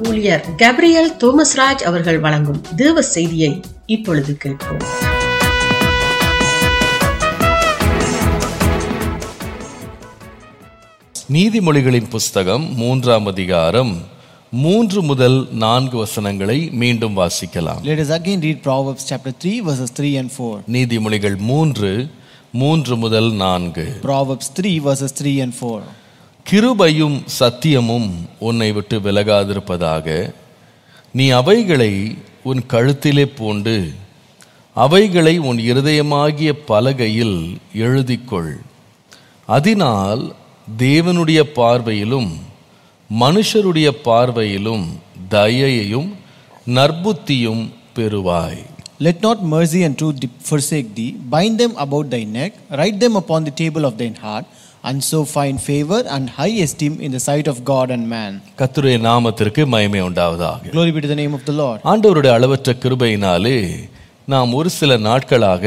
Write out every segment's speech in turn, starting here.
ஊழியர் கேப்ரியல் தோமஸ்ராஜ் அவர்கள் வழங்கும் தேவ செய்தியை இப்பொழுது கேட்போம் நீதிமொழிகளின் புஸ்தகம் மூன்றாம் அதிகாரம் மூன்று முதல் நான்கு வசனங்களை மீண்டும் வாசிக்கலாம் Let us again read Proverbs chapter 3, verses 3 and 4. நீதிமொழிகள் மூன்று மூன்று முதல் நான்கு Proverbs 3, verses 3 and 4. கிருபையும் சத்தியமும் உன்னை விட்டு விலகாதிருப்பதாக நீ அவைகளை உன் கழுத்திலே பூண்டு அவைகளை உன் இருதயமாகிய பலகையில் எழுதிக்கொள் அதனால் தேவனுடைய பார்வையிலும் மனுஷருடைய பார்வையிலும் தயையையும் நற்புத்தியும் பெறுவாய் Let not mercy and truth de- forsake thee. Bind them about thy neck, write them upon the table of thine heart, and so find favor and high esteem in the sight of God and man. கர்த்தருடைய நாமத்திற்கு மகிமை உண்டாவதாக Glory be to the name of the Lord. ஆண்டவருடைய அளவற்ற கிருபையினாலே நாம் ஒரு சில நாட்களாக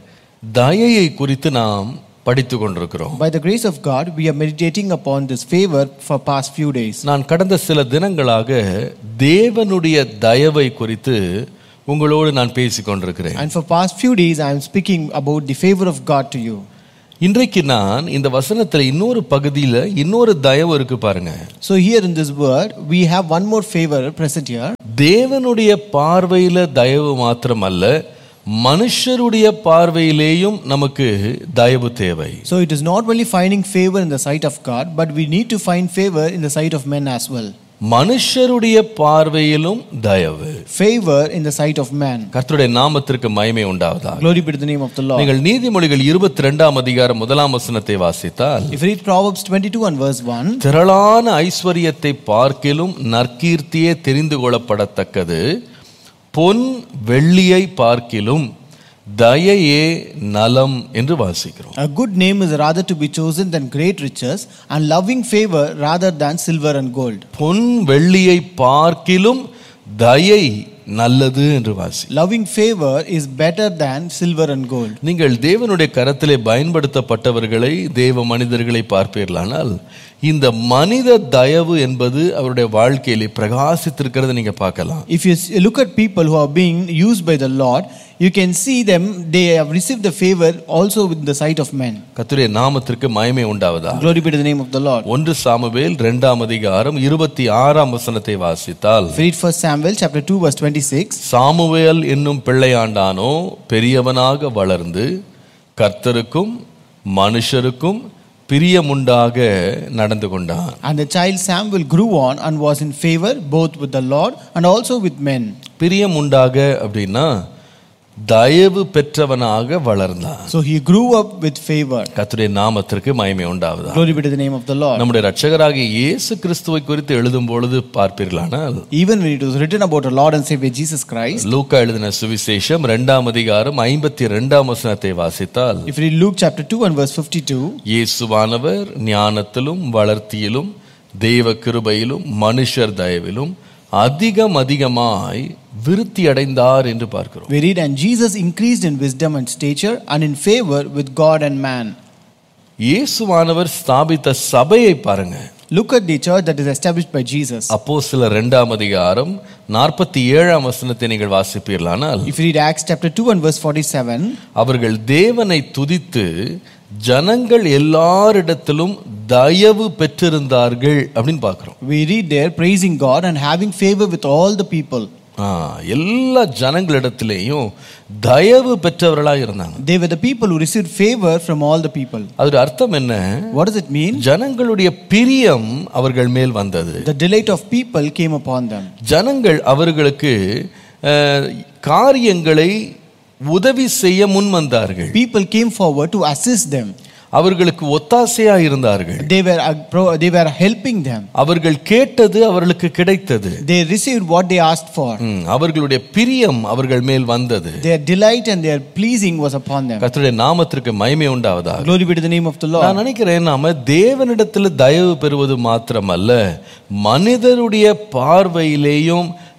தயையை குறித்து நாம் படித்து கொண்டிருக்கிறோம் By the grace of God, we are meditating upon this favor for past few days. நான் கடந்த சில தினங்களாக தேவனுடைய தயவை குறித்து உங்களோடு நான் பேசிக் கொண்டிருக்கிறேன் And for past few days, I am speaking about the favor of God to you. இன்றைக்கு நான் இந்த வசனத்துல இன்னொரு பகுதியில இன்னொரு தயவு இருக்கு பாருங்க So here in this word, we have one more favor present here. தேவனுடைய பார்வையில தயவு மாத்திரமல்ல மனுஷருடைய பார்வையிலேயும் நமக்கு தயவு தேவை So it is not only finding favor in the sight of God, but we need to find favor in the sight of men as well. மனுஷருடைய பார்வையிலும் தயவு Favor in the sight of man. கர்த்தருடைய நாமத்திற்கு மகிமை உண்டாவதாக Glory be to the name of the Lord. நீங்கள் நீதிமொழிகள் இருபத்தி ரெண்டாம் அதிகாரம் முதலாம் வசனத்தை வாசித்தால் If you read Proverbs 22 and verse 1, திரளான ஐஸ்வர்யத்தை பார்க்கிலும் நற்கீர்த்தியே தெரிந்து கொள்ளப்படத்தக்கது பொன் வெள்ளியை பார்க்கிலும் தயையே நலம் என்று வாசிக்கிறோம் a good name is rather to be chosen than great riches, and loving favor rather than silver and gold. பொன் வெள்ளியை பார்க்கிலும் தயை நல்லது என்று வாசி Loving favor is better than silver and gold. நீங்கள் தேவனுடைய கரத்திலே பயன்படுத்தப்பட்டவர்களை தேவ மனிதர்களை பார்ப்பீர்களானால் இந்த மனித தயவு என்பது அவருடைய வாழ்க்கையிலே பிரகாசித்திருக்கிறத நீங்க பார்க்கலாம் If you s- look at people who are being used by the Lord, you can see them, they have received the favor also in the sight of men. கர்த்தருடைய நாமத்திற்கு மகிமை உண்டாவதா Glory be to the name of the Lord. ஒன்று Samuel இரண்டாம் அதிகாரம் இருபத்தி ஆறாம் வசனத்தை வாசித்தால் If you read 1 Samuel chapter 2 verse 26, Samuel என்னும் பிள்ளையாண்டானோ பெரியவனாக வளர்ந்து கர்த்தருக்கும் மனுஷருக்கும் பிரியமுண்டாக நடந்து கொண்டான் and the child Samuel grew on and was in favor both with the Lord and also with men. பிரியமுண்டாக அப்படின்னா தயவு பெற்றவனாக வளர்ந்தான் So he grew up with favor. கர்த்தருடைய நாமத்திற்கு மகிமை உண்டாவதா Glory be to the name of the Lord. நம்முடைய ரட்சகராகிய இயேசு கிறிஸ்துவை குறித்து எழுதும் பொழுது பார்ப்பீர்களானால் Even when it was written about our Lord and Savior Jesus Christ, லூக்கா எழுதின சுவிசேஷம் இரண்டாம் அதிகாரம் ஐம்பத்தி இரண்டாம் வசனத்தை வாசித்தால் if you read Luke chapter 2 and verse 52, இயேசுவானவர் ஞானத்திலும் வளர்த்தியிலும் தெய்வ கிருபையிலும் மனுஷர் தயவிலும் அதிகம் அதிகமாய் விருத்தி அடைந்தார் என்று பார்க்கிறோம் we read, And Jesus increased in wisdom and stature and in favor with God and man. இயேசுவானவர் ஸ்தாபித்த சபையை பாருங்க Look at the church that is established by Jesus. அப்போ சில இரண்டாம் அதிகாரம் நாற்பத்தி ஏழாம் வசனத்தை நீங்கள் வாசிப்பீர்களானால் If you read Acts chapter 2 and verse 47, அவர்கள் தேவனை துதித்து ஜனங்கள் எல்லாரிடத்திலும் தயவு பெற்றிருந்தார்கள் அப்படின்னு பார்க்கிறோம் we read there praising God and having favor with all the people. ஆ, எல்லா ஜனங்களிடத்திலேயும் தயவு பெற்றவர்களாக இருந்தாங்க They were the people who received favor from all the people. அதோட அர்த்தம் என்ன What does it mean? ஜனங்களுடைய பிரியம் அவர்கள் மேல் வந்தது The delight of people came upon them. ஜனங்கள் அவர்களுக்கு அஹ், காரியங்களை உதவி செய்ய முன் வந்தார்கள் People came forward to assist them. அவர்களுக்கு ஒத்தாசையா இருந்தார்கள் They were, uh, pro- they were helping them. அவர்கள் கேட்டது அவர்களுக்கு கிடைத்தது They received what they asked for. ம், அவர்களுடைய பிரியம் அவர்கள் மேல் வந்தது Their delight and their pleasing was upon them. கர்த்தருடைய நாமத்திற்கு மகிமை உண்டாவதா Glory be to the name of the நான் Lord. நினைக்கிறேன் நாம தேவனிடத்தில் தயவு பெறுவது மாத்திரமல்ல மனிதருடைய பார்வையிலேயும்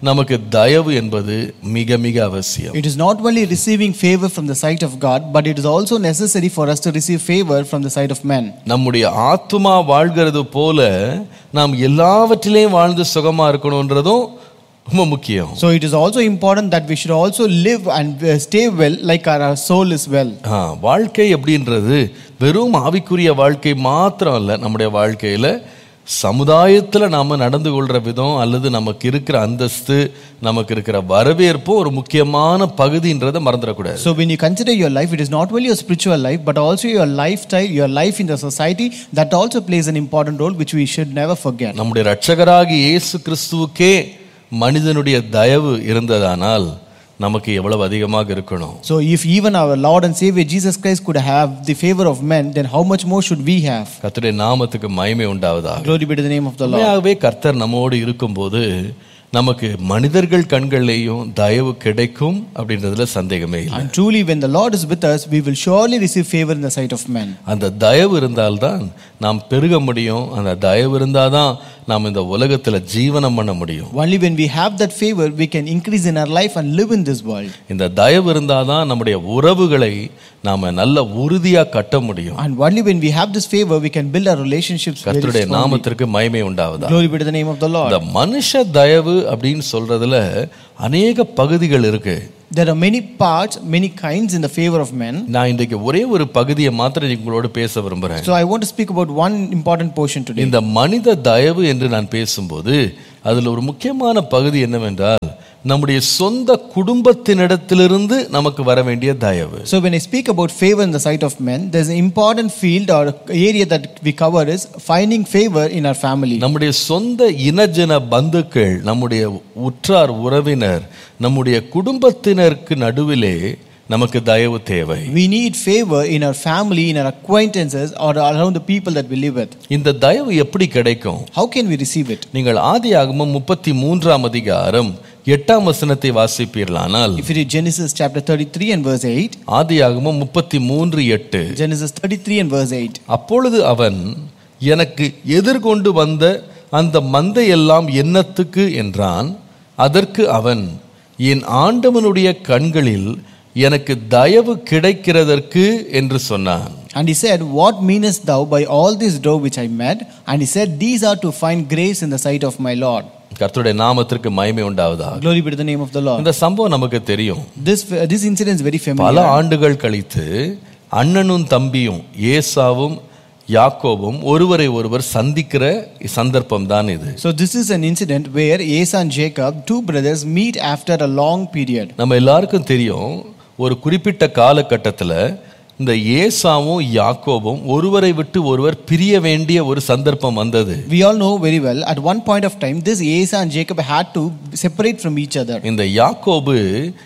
நமக்கு தயவு என்பது மிக மிக அவசியம் It is not only receiving favor from the sight of God, but it is also necessary for us to receive favor from the sight of men. நம்முடைய ஆத்துமா வாழ்கிறது போல நாம் எல்லாவற்றிலையும் வாழ்ந்து சுகமா இருக்கணுன்றதும் ரொம்ப முக்கியம் So it is also important that we should also live and uh, stay well like our, our soul is well. ஆ, வாழ்க்கை அப்படின்றது வெறும் ஆவிக்குரிய வாழ்க்கை மாத்திரம் அல்ல நம்முடைய வாழ்க்கையில சமுதாயத்துல நாம நடந்து கொள்ற விதம் அல்லது நமக்கு இருக்கிற அந்தஸ்து நமக்கு இருக்கிற வரவேற்பும் ஒரு முக்கியமான பகுதின்றதை மறந்துடக்கூடாது So when you consider your life, it is not only your spiritual life, but also your lifestyle, your life in the society, that also plays an important role which we should never forget. நம்முடைய இரட்சகராகி இயேசு கிறிஸ்துவுக்கே மனிதனுடைய தயவு இருந்ததானால் நமக்கு எவ்வளவு அதிகமாக இருக்கணும் So if even our Lord and Savior Jesus Christ could have the favor of men, then how much more should we have? கர்த்தருடைய நாமத்துக்கு மகிமை உண்டாவதா Glory be to the name of the Lord. உண்மையாகவே கர்த்தர் நம்மோடு இருக்கும்போது நமக்கு மனிதர்கள் கண்கள்லேயும் தயவு கிடைக்கும் அப்படின்றதுல சந்தேகமே இல்லை And truly, when the Lord is with us, we will surely receive favor in the sight of men. அந்த தயவு இருந்தால்தான் நாம் பெருக முடியும் அந்த தயவு இருந்தாதான் நாம் இந்த உலகத்துல ஜீவனம் பண்ண முடியும் Only when we have that favor, we can increase in our life and live in this world. இந்த தயவு இருந்தாதான் நம்முடைய உறவுகளை நாம நல்ல உறுதியா கட்ட முடியும் And only when we have this favor, we can build our relationships very கர்த்தருடைய strongly. நாமத்திற்கு மகிமை உண்டாவதா Glory be to the name of the Lord. இந்த மனுஷ தயவு அப்படின்னு சொல்றதுல அநேக பகுதிகள் இருக்கு There are many parts, many kinds in the favor of men. நான் இன்றைக்கு ஒரே ஒரு பகுதியை மாத்திரம் உங்களோட பேச விரும்புறேன் So I want to speak about one important portion today. இந்த மனித தயவு என்று நான் பேசும்போது அதில் ஒரு முக்கியமான பகுதி என்னவென்றால் நம்முடைய சொந்த குடும்பத்தினிடத்திலிருந்து நமக்கு வர வேண்டிய தயவு So when I speak about favor in the sight of men, there's an important field or area that we cover is finding favor in our family. நம்முடைய சொந்த இனஜன பந்துக்கள் நம்முடைய உற்றார் உறவினர் நம்முடைய குடும்பத்தினருக்கு நடுவிலே நமக்கு தயவு தேவை We need favor in our family, in our acquaintances, or around the people that we live with. இந்த தயவு எப்படி கிடைக்கும் How can we receive it? நீங்கள் ஆதியாகமம் முப்பத்தி மூன்றாம் அதிகாரம் எட்டாம் வசனத்தை வாசிப்பீர்களானால் If you read Genesis chapter 33 and verse 8, ஆதியாகமம் முப்பத்தி மூன்று எட்டு Genesis 33 and verse 8. அப்பொழுது அவன் எனக்கு எதிர்கொண்டு வந்த அந்த மந்தை எல்லாம் என்னத்துக்கு என்றான் அதற்கு அவன் என் ஆண்டவனுடைய கண்களில் எனக்கு தயவு கிடைக்கிறதற்கு என்று சொன்னான் And he said, What meanest thou by all this dough which I met? And he said, These are to find grace in the sight of my Lord. கர்த்தருடைய நாமத்திற்கு மகிமை உண்டாவதா Glory be to the name of the Lord. இந்த சம்பவம் நமக்கு தெரியும் This, this incident is very பல familiar. ஆண்டுகள் கழித்து அண்ணனும் தம்பியும் ஏசாவும் யாக்கோபும் ஒருவரை ஒருவர் சந்திக்கிற சந்தர்ப்பம் தான் இது So, this is an incident where Asa and Jacob, two brothers, meet after a long period. நம்ம எல்லாருக்கும் தெரியும் ஒரு குறிப்பிட்ட காலகட்டத்தில் இந்த ஏசாவும் யாக்கோபும் ஒருவரை விட்டு ஒருவர் பிரிய வேண்டிய ஒரு சந்தர்ப்பம் வந்தது We all know very well, at one point of time, this Asa and Jacob had to separate from each other. இந்த யாக்கோபு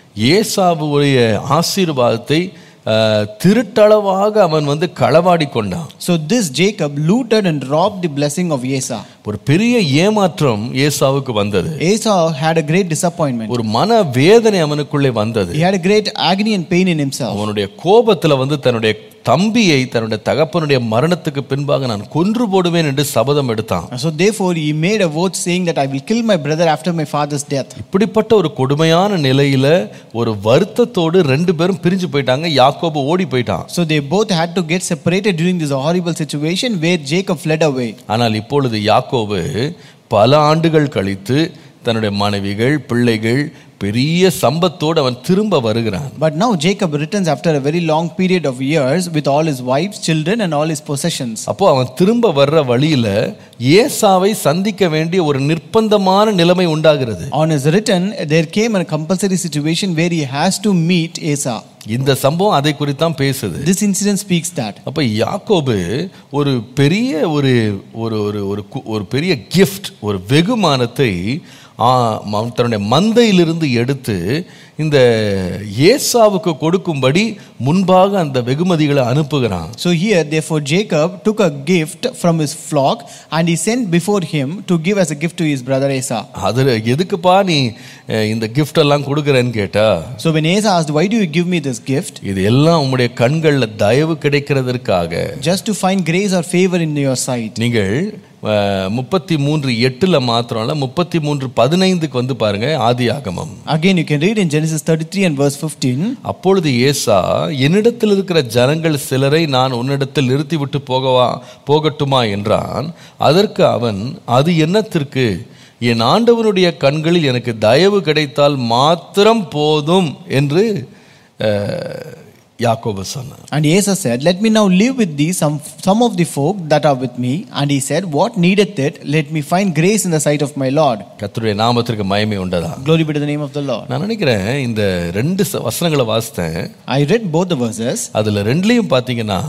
ஏசாவுடைய ஆசீர்வாதத்தை அஹ், திருட்டளவாக அவன் வந்து களவாடி கொண்டான் So, this Jacob looted and robbed the blessing of Asa. ஒரு பெரிய ஏமாற்றம் ஏசாவுக்கு வந்தது Asa had a great disappointment. ஒரு மன வேதனை அவனுக்குள்ளே வந்தது He had a great agony and pain in himself. அவனுடைய கோபத்துல வந்து தன்னுடைய தம்பியை தன்னுடைய தகப்பனுடைய மரணத்துக்கு பின்பாக நான் கொன்று போடுவேன் என்று சபதம் எடுத்தான் So therefore he made a vote saying that I will kill my brother after my father's death. இப்படிப்பட்ட ஒரு கொடுமையான நிலையில ஒரு வருத்தத்தோடு ரெண்டு பேரும் பிரிஞ்சு போயிட்டாங்க யாக்கோபு ஓடி போயிட்டான் So they both had to get separated during this horrible situation where Jacob fled away. ஆனால் இப்பொழுது யாக்கோபு பல ஆண்டுகள் கழித்து தன்னுடைய மனைவிகள் பிள்ளைகள் பெரிய சம்பத்தோடு அவன் திரும்ப வருகிறான் But now Jacob returns after a very long period of years with all his wives, children, and all his possessions. அப்போ அவன் திரும்ப வர்ற வழியில ஏசாவை சந்திக்க வேண்டிய ஒரு நிர்பந்தமான நிலைமை உண்டாகிறது On his return, there came a compulsory situation where he has to meet Asa. இந்த சம்பவம் அதை குறித்தான் பேசுது This incident speaks that. அப்ப யாக்கோபு ஒரு பெரிய ஒரு ஒரு ஒரு ஒரு கு- ஒரு பெரிய கிஃப்ட் ஒரு வெகுமானத்தை ஆ, ம- தன்னுடைய மந்தையிலிருந்து எடுத்து இந்த ஏசாவுக்கு கொடுக்கும்படி முன்பாக அந்த வெகுமதிகளை அனுப்புகிறான் So here, therefore, Jacob took a gift from his flock and he sent before him to give as a gift to his brother Asa. அது எதுக்குப்பா நீ அஹ், இந்த கிஃப்ட் எல்லாம் கொடுக்குறேன்னு கேட்டா So when Asa asked, Why do you give me this gift? இது எல்லாம் உம்முடைய கண்கள்ல தயவு கிடைக்கிறதற்காக Just to find grace or favor in your sight. நீங்கள் முப்பத்தி மூன்று எட்டுல மாத்திரம் இல்ல முப்பத்தி மூன்று பதினைந்துக்கு வந்து பாருங்க ஆதி ஆகமம் Again, you can read in Genesis 33 and verse 15. அப்பொழுது ஏசா என்னிடத்தில் இருக்கிற ஜனங்கள் சிலரை நான் உன்னிடத்தில் நிறுத்திவிட்டு போகவா போகட்டுமா என்றான் அதற்கு அவன் அது என்னத்திற்கு என் ஆண்டவனுடைய கண்களில் எனக்கு தயவு கிடைத்தால் மாத்திரம் போதும் என்று அஹ், யாக்கோபு சொன்னான் And Asa said, Let me now live with thee some, some of the folk that are with me. And he said, What needeth it? Let me find grace in the sight of my Lord. கர்த்தருடைய நாமத்திற்கு மயமே உண்டதா Glory be to the name of the Lord. நான் நினைக்கிறேன் இந்த ரெண்டு ச- வசனங்களை வாசித்தேன் I read both the verses. அதுல ரெண்டுலயும் பார்த்தீங்கன்னா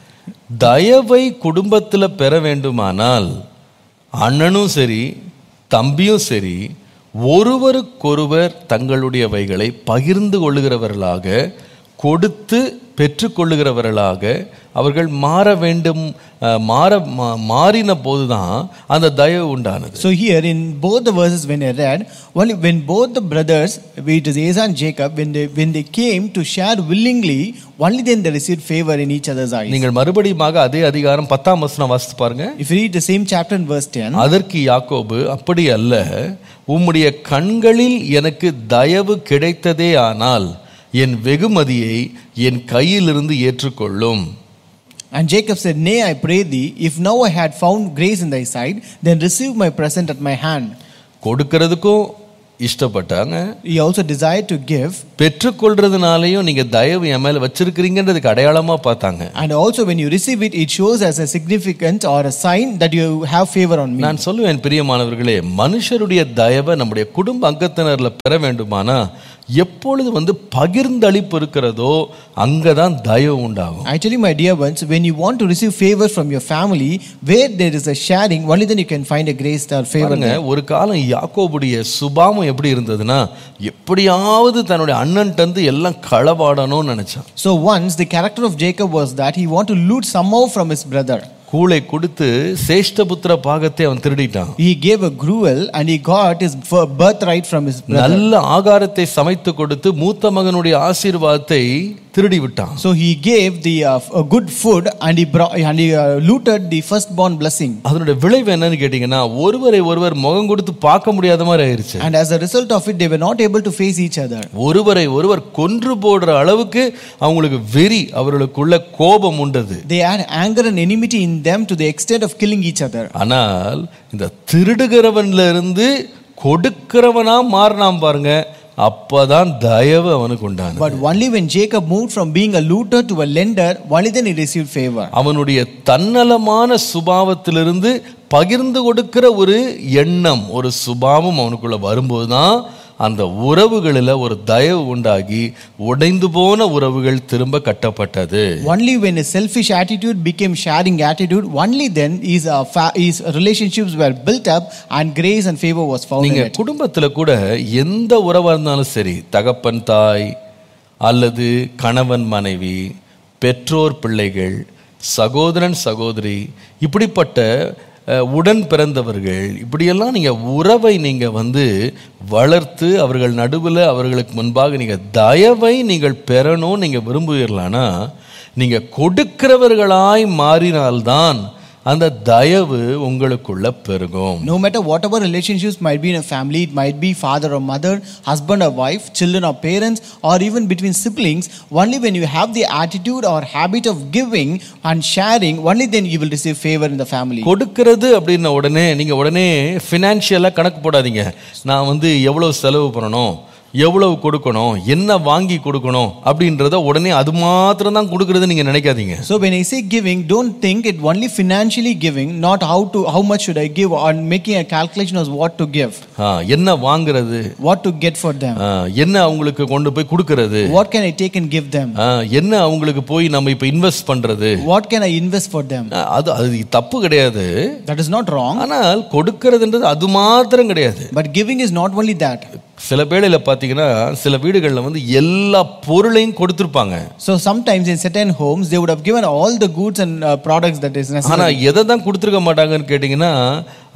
தயவை குடும்பத்துல பெற வேண்டுமானால் அண்ணனும் சரி தம்பியும் சரி ஒருவருக்கொருவர் தங்களுடையவைகளை பகிர்ந்து கொள்ளுகிறவர்களாக கொடுத்து பெற்றுக்கொள்ளுகிறவர்களாக அவர்கள் மாற வேண்டும் அஹ், மாற மா- மாறின போதுதான் அந்த தயவு உண்டானது So here in both the verses when I read, only when both the brothers, it is Asa and Jacob, when they when they came to share willingly, only then they received favor in each other's eyes. நீங்கள் மறுபடியுமாக அதே அதிகாரம் பத்தாம் வசனம் வாசித்து பாருங்க If you read the same chapter in verse 10, அதற்கு யாக்கோபு அப்படி அல்ல உம்முடைய கண்களில் எனக்கு தயவு கிடைத்ததே ஆனால் என் வெகுமதியை என் கையிலிருந்து ஏற்றுக்கொள்ளும் and Jacob said, Nay, I pray thee, if now I had found grace in thy sight, then receive my present at my hand. கொடுக்கறதுக்கும் இஷ்டப்பட்டாங்க He also desired to give, பெற்றுக்கொள்றதுனாலையும் நீங்க தயவு என் மேல வச்சிருக்கிறீங்கன்றதுக்கு அடையாளமா பார்த்தாங்க and also when you receive it, it shows as a significant or a sign that you have favor on me. நான் சொல்லுவேன் பிரியமானவர்களே மனுஷருடைய தயவை நம்முடைய குடும்ப அங்கத்தினர்ல பெற வேண்டுமானா எப்பொழுது வந்து பகிர்ந்தளிப்பு இருக்கிறதோ அங்கதான் தயவு உண்டாகும் I tell you, my dear ones, when you want to receive favor from your family, where there is a sharing, only then you can find a grace or favor. பாருங்க there. ஒரு காலம் யாக்கோபுடைய சுபாவம் எப்படி இருந்ததுன்னா எப்படியாவது தன்னுடைய அண்ணன்ட்ட இருந்து எல்லாம் களவாடணும்னு நினைச்சான் So once the character of Jacob was that he wanted to loot somehow from his brother. கூளை கொடுத்து சேஷ்டபுத்திர பாகத்தை அவன் திருடிட்டான் He gave a gruel and he got his f- birthright from his brother. நல்ல ஆகாரத்தை சமைத்து கொடுத்து மூத்த மகனுடைய ஆசீர்வாதத்தை திருடி விட்டான் So he gave the uh, f- uh, good food and he brought and he uh, looted the firstborn blessing. அதனுடைய விளைவு என்னன்னு கேட்டீங்கன்னா ஒருவரை ஒருவர் முகம் கொடுத்து பார்க்க முடியாத மாதிரி ஆயிருச்சு And as a result of it, they were not able to face each other. ஒருவரை ஒருவர் கொன்று போடுற அளவுக்கு அவங்களுக்கு வெறி அவர்களுக்குள்ள கோபம் உண்டது They had anger and enmity in them to the extent of killing each other. ஆனால் இந்த திருடுகிறவன்ல இருந்து கொடுக்கிறவனா மாறினான் பாருங்க அப்பதான் தயவு அவனுக்கு உண்டானது But only when Jacob moved from being a looter to a lender, only then he received favor. அவனுடைய தன்னலமான சுபாவத்திலிருந்து பகிர்ந்து கொடுக்கிற ஒரு எண்ணம் ஒரு சுபாவம் அவனுக்குள்ள வரும்போதுதான் அந்த உறவுகளில் ஒரு தயவு உண்டாகி உடைந்து போன உறவுகள் திரும்ப கட்டப்பட்டது Only when a selfish attitude became sharing attitude, only then his, uh, fa- his relationships were built up and grace and favor was found in நீங்க it. குடும்பத்துல கூட எந்த உறவா இருந்தாலும் சரி தகப்பன் தாய் அல்லது கணவன் மனைவி பெற்றோர் பிள்ளைகள் சகோதரன் சகோதரி இப்படிப்பட்ட அஹ், உடன் பிறந்தவர்கள் இப்படியெல்லாம் நீங்க உறவை நீங்க வந்து வளர்த்து அவர்கள் நடுவில் அவர்களுக்கு முன்பாக நீங்க தயவை நீங்கள் பெறணும் நீங்க விரும்புவீர்களானா நீங்க கொடுக்கிறவர்களாய் மாறினால்தான் அந்த தயவு உங்களுக்குள்ள பெருகும் No matter whatever relationships might be in a family, it might be father or mother, husband or wife, children or parents, or even between siblings, only when you have the attitude or habit of giving and sharing, only then you will receive favor in the family. கொடுக்கிறது அப்படின்ன உடனே நீங்க உடனே ஃபினான்ஷியலா கணக்கு போடாதீங்க நான் வந்து எவ்வளவு செலவு பண்ணணும் எவ்வளவு கொடுக்கணும் என்ன வாங்கி கொடுக்கணும் அப்படின்றத உடனே அது மாத்திரம் தான் கொடுக்கறது நீங்க நினைக்காதீங்க So when I say giving, don't think it only financially giving, not how to how much should I give, or making a calculation of what to give, ஆ, என்ன வாங்குறது what to get for them, ஆ, என்ன அவங்களுக்கு கொண்டு போய் கொடுக்கறது what can I take and give them, ஆ, என்ன அவங்களுக்கு போய் நம்ம இப்ப இன்வெஸ்ட் பண்றது what can I invest for them. ஆ, அது அது தப்பு கிடையாது That is not wrong, ஆனால் கொடுக்கறதுன்றது அது மாத்திரம் கிடையாது but giving is not only that. சில வேளையில பாத்தீங்கன்னா சில வீடுகள்ல வந்து எல்லா பொருளையும் கொடுத்திருப்பாங்க So sometimes in certain homes they would have given all the goods and uh, products that is ஆனா necessary. எதை தான் கொடுத்துருக்க மாட்டாங்கன்னு கேட்டிங்கன்னா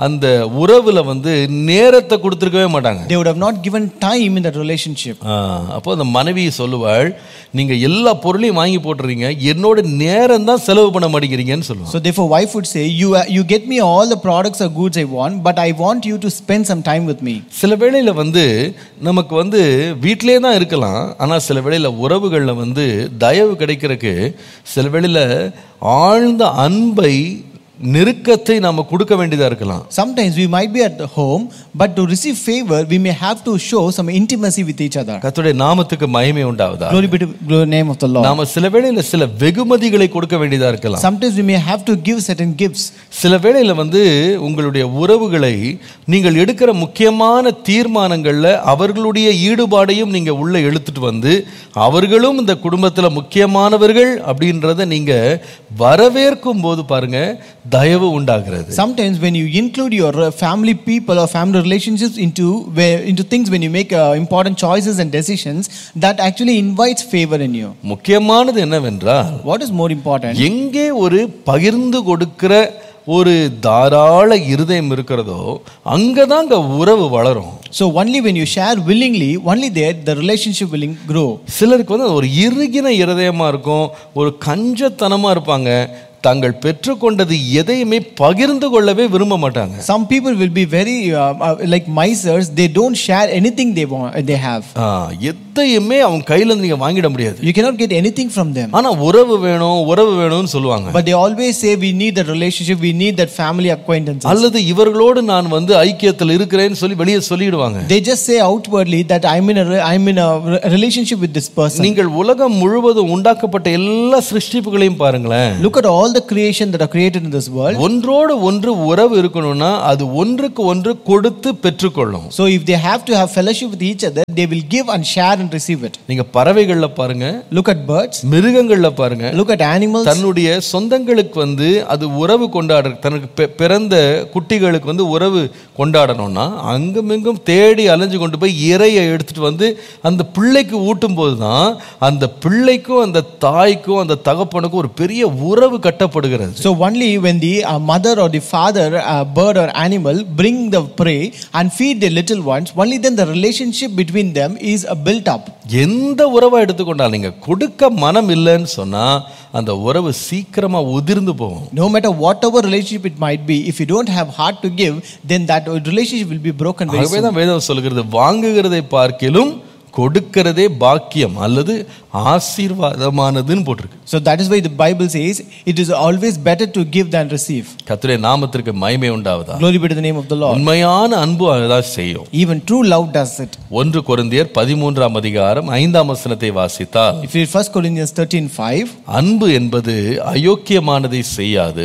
அந்த உறவுல வந்து நேரத்தை கொடுத்துருக்கவே மாட்டாங்க They would have not given time in that relationship. ஆ, அப்போ அந்த மனைவி சொல்லுவாள் நீங்க எல்லா பொருளையும் வாங்கி போட்டுறீங்க என்னோட நேரம் தான் செலவு பண்ண மாட்டேங்கிறீங்கன்னு சொல்லுவாங்க So therefore, wife would say, "You uh, you get me all the products or goods I want, but I want you to spend some time with me." சில வேளையில வந்து நமக்கு வந்து வீட்டிலே தான் இருக்கலாம் ஆனா சில வேளையில உறவுகளில் வந்து தயவு கிடைக்கிறதுக்கு சில வேளையில ஆழ்ந்த அன்பை நெருக்கத்தை நாம கொடுக்க வேண்டியதா இருக்கலாம் Sometimes we might be at the home, but to receive favor, we may have to show some intimacy with each other. கர்த்தருடைய நாமத்துக்கு மகிமை உண்டாவதா Glory be to the name of the Lord. நாம சில வேளையில சில வெகுமதிகளை கொடுக்க வேண்டியதா இருக்கலாம் Sometimes we may have to give certain gifts. சில வேளையில வந்து உங்களுடைய உறவுகளை நீங்கள் எடுக்கிற முக்கியமான தீர்மானங்கள்ல அவர்களுடைய ஈடுபாடையும் நீங்க உள்ள இழுத்துட்டு வந்து அவர்களும் இந்த குடும்பத்துல முக்கியமானவர்கள் அப்படின்றத நீங்க வரவேற்கும் போது பாருங்க தயவு உண்டாகிறது Sometimes when you include your uh, family people or family relationships into where, into things when you make uh, important choices and decisions, that actually invites favor in you. முக்கியமானது என்னவென்றால் What is more important? எங்கே ஒரு பகிர்ந்து கொடுக்கிற ஒரு தாராள இருதயம் இருக்கிறதோ அங்கதான் அங்க உறவு வளரும் So only when you share willingly, only there the relationship will in- grow. சிலருக்கு வந்து ஒரு இறுகின இருதயமா இருக்கும் ஒரு கஞ்சத்தனமா இருப்பாங்க தாங்கள் பெற்றுக்கொண்டது எதையுமே பகிர்ந்து கொள்ளவே விரும்ப மாட்டாங்க Some people will be very uh, uh, like misers. They don't share anything they want. They have. ஆ, எதையுமே அவங்க கையில இருந்து நீங்க வாங்கிட முடியாது You cannot get anything from them. ஆனா உறவு வேணும் உறவு வேணும்னு சொல்லுவாங்க But they always say we need that relationship. We need that family acquaintance. அல்லது இவர்களோடு நான் வந்து ஐக்கியத்தில் இருக்கிறேன்னு சொல்லி வெளியே சொல்லிடுவாங்க They just say outwardly that I'm in a re- I'm in a re- relationship with this person. நீங்கள் உலகம் முழுவதும் உண்டாக்கப்பட்ட எல்லா சிருஷ்டிப்புகளையும் பாருங்களேன் Look at all the creation that are created in this world. ஒன்றோடு ஒன்று உறவு இருக்கணும்னா அது ஒன்றுக்கு ஒன்று கொடுத்து பெற்றுக்கொள்ளும் So if they have to have fellowship with each other, they will give and share and receive it. நீங்க பறவைகள்ல பாருங்க Look at birds. மிருகங்கள்ல பாருங்க Look at animals. தன்னுடைய சொந்தங்களுக்கு வந்து அது உறவு கொண்டாட தனக்கு பெ- பிறந்த குட்டிகளுக்கு வந்து உறவு கொண்டாடணும்னா அங்குமிங்கும் தேடி அலைஞ்சு கொண்டு போய் இறையை எடுத்துட்டு வந்து அந்த பிள்ளைக்கு ஊட்டும் போது தான் அந்த பிள்ளைக்கும் அந்த தாய்க்கும் அந்த தகப்பனுக்கும் ஒரு பெரிய உறவு கட்டப்படுகிறது So only when the uh, mother or the father, uh, bird or animal, bring the prey and feed the little ones, only then the relationship between them is uh, built up. எந்த உறவை எடுத்துக்கொண்டாலும் நீங்க கொடுக்க மனம் இல்லைன்னு சொன்னா அந்த உறவு சீக்கிரமா உதிர்ந்து போகும் No matter whatever relationship it might be, if you don't have heart to give, then that relationship will be broken very ஆகவே soon. தான் வேதம் சொல்கிறது வாங்குகிறதை பார்க்கிலும் கொடுக்கிறதே பாக்கியம் அல்லது ஆசீர்வாதமானதுன்னு போட்டிருக்கு So that is why the Bible says it is always better to give than receive. கர்த்தருடைய நாமத்திற்கு மகிமை உண்டாவதா Glory be to the name of the Lord. உண்மையான அன்பு அதான் செய்யும் Even true love does it. ஒன்று கொரிந்தியர் பதிமூன்றாம் அதிகாரம் ஐந்தாம் வசனத்தை வாசித்தால் If you read 1 Corinthians 13 5, அன்பு என்பது அயோக்கியமானதை செய்யாது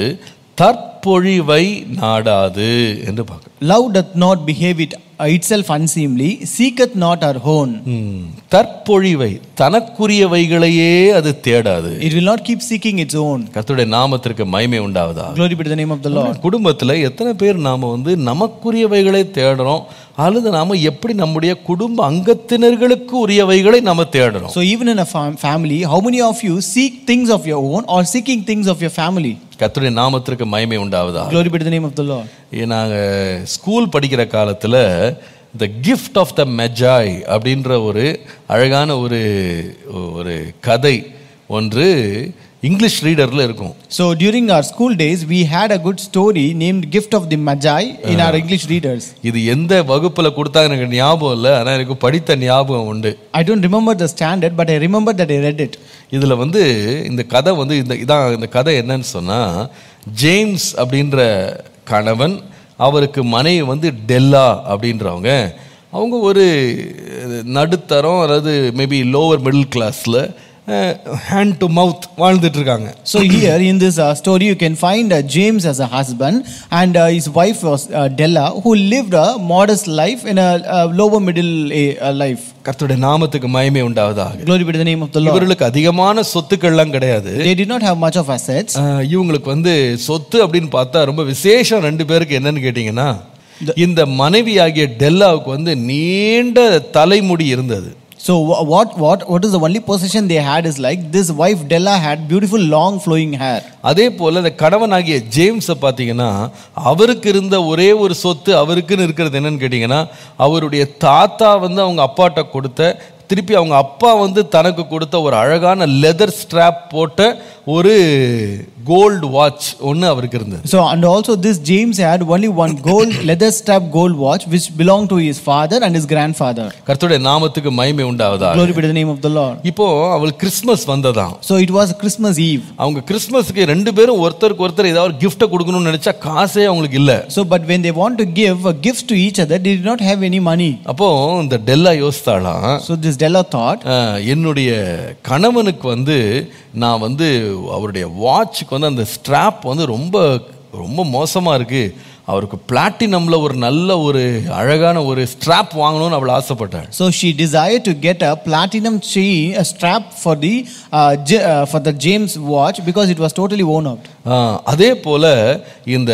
தற்பொழிவை நாடாது என்று பார்க்கிறோம் love doth not behave it itself unseemly, seeketh not her own. ம், தற்பொழிவை தனக்குரியவைகளையே அது தேடாது It will not keep seeking its own. கர்த்தருடைய நாமத்திற்கு மகிமை உண்டாவதா Glory be to the name of the Lord. குடும்பத்துல எத்தனை பேர் நாம வந்து நமக்குரியவைகளை தேடுறோம் அல்லது நாம எப்படி நம்முடைய குடும்ப அங்கத்தினர்களுக்கு உரியவைகளை நாம தேடுறோம் So even in a fam- family, how many of you seek things of your own or seeking things of your family? கர்த்தருடைய நாமத்திற்கு மகிமை உண்டாவதா Glory be to the name of the Lord. ஏ, நாங்க ஸ்கூல் படிக்கிற காலத்துல த கிஃப்ட் ஆஃப் த மெஜாய் அப்படின்ற ஒரு அழகான ஒரு ஒரு கதை ஒன்று இங்கிலீஷ் ரீடர்ல இருக்கும் So during our school days, we had a good story named Gift of the Magi in our English readers. இது எந்த வகுப்புல கொடுத்தாங்க எனக்கு ஞாபகம் இல்லை ஆனா எனக்கு படித்த ஞாபகம் உண்டு I don't remember the standard, but I remember that I read it. இதுல வந்து இந்த கதை வந்து இந்த இதான் இந்த கதை என்னன்னு சொன்னா ஜேம்ஸ் அப்படின்ற கணவன் அவருக்கு மனைவி வந்து டெல்லா அப்படின்றவங்க அவங்க ஒரு நடுத்தரம் அதாவது மேபி லோவர் மிடில் கிளாஸில் ஹேண்ட் டு மவுத் வாழ்ந்துட்டு இருக்காங்க So here in this uh, story, you can find uh, James as a husband, and uh, his wife was uh, Della, who lived a modest life in a, uh lower middle uh, life. கர்த்தருடைய நாமத்துக்கு மயமே உண்டாவதாக Glory be to the name of the Lord. இவர்களுக்கு அதிகமான சொத்துக்கள்லாம் கிடையாது They did not have much of assets. ஆஹ் இவங்களுக்கு வந்து சொத்து அப்படின்னு பார்த்தா ரொம்ப விசேஷம் ரெண்டு பேருக்கு என்னன்னு கேட்டிங்கன்னா இந்த மனைவி ஆகிய டெல்லாவுக்கு வந்து நீண்ட தலைமுடி இருந்தது So wha- what what what is the only possession they had is like this wife Della had beautiful long flowing hair. அதே போல இந்த கணவனாகிய ஜேம்ஸை பார்த்தீங்கன்னா அவருக்கு இருந்த ஒரே ஒரு சொத்து அவருக்குன்னு இருக்கிறது என்னன்னு கேட்டிங்கன்னா அவருடைய தாத்தா வந்து அவங்க அப்பாட்ட கொடுத்த திருப்பி அவங்க அப்பா வந்து தனக்கு கொடுத்த ஒரு அழகான லெதர் ஸ்ட்ராப் போட்ட ஒரு கோல்டு வாட்ச் ஒன்று அவருக்கு இருந்தது So and also this James had only one gold leather strap gold watch which belonged to his father and his grandfather. கர்த்தருடைய நாமத்துக்கு மகிமை உண்டாவதா Glory be to the name of the Lord. இப்போ அவள் Christmas வந்ததாம் So it was Christmas Eve. அவங்க கிறிஸ்மஸ்க்கு ரெண்டு பேரும் ஒருத்தருக்கு ஒருத்தர் ஏதாவது ஒரு கிஃப்ட்டை கொடுக்கணும்னு நினைச்சா காசே அவங்களுக்கு இல்லை So but when they want to give a gift to each other, they did not have any money. அப்போ இந்த டெல்லா யோசித்தாலாம் So this Della thought, ah, என்னுடைய கணவனுக்கு வந்து நான் வந்து அவருடைய வாட்சுக்கு வந்து அந்த ஸ்ட்ராப் வந்து ரொம்ப ரொம்ப மோசமாக இருக்குது அவருக்கு பிளாட்டினமில் ஒரு நல்ல ஒரு அழகான ஒரு ஸ்ட்ராப் வாங்கணும்னு அவள் ஆசைப்பட்டாள் so she desired to get a platinum chain, a strap for the uh, J- uh, for the James watch because it was totally worn out. ஆஹ், அதே போல் இந்த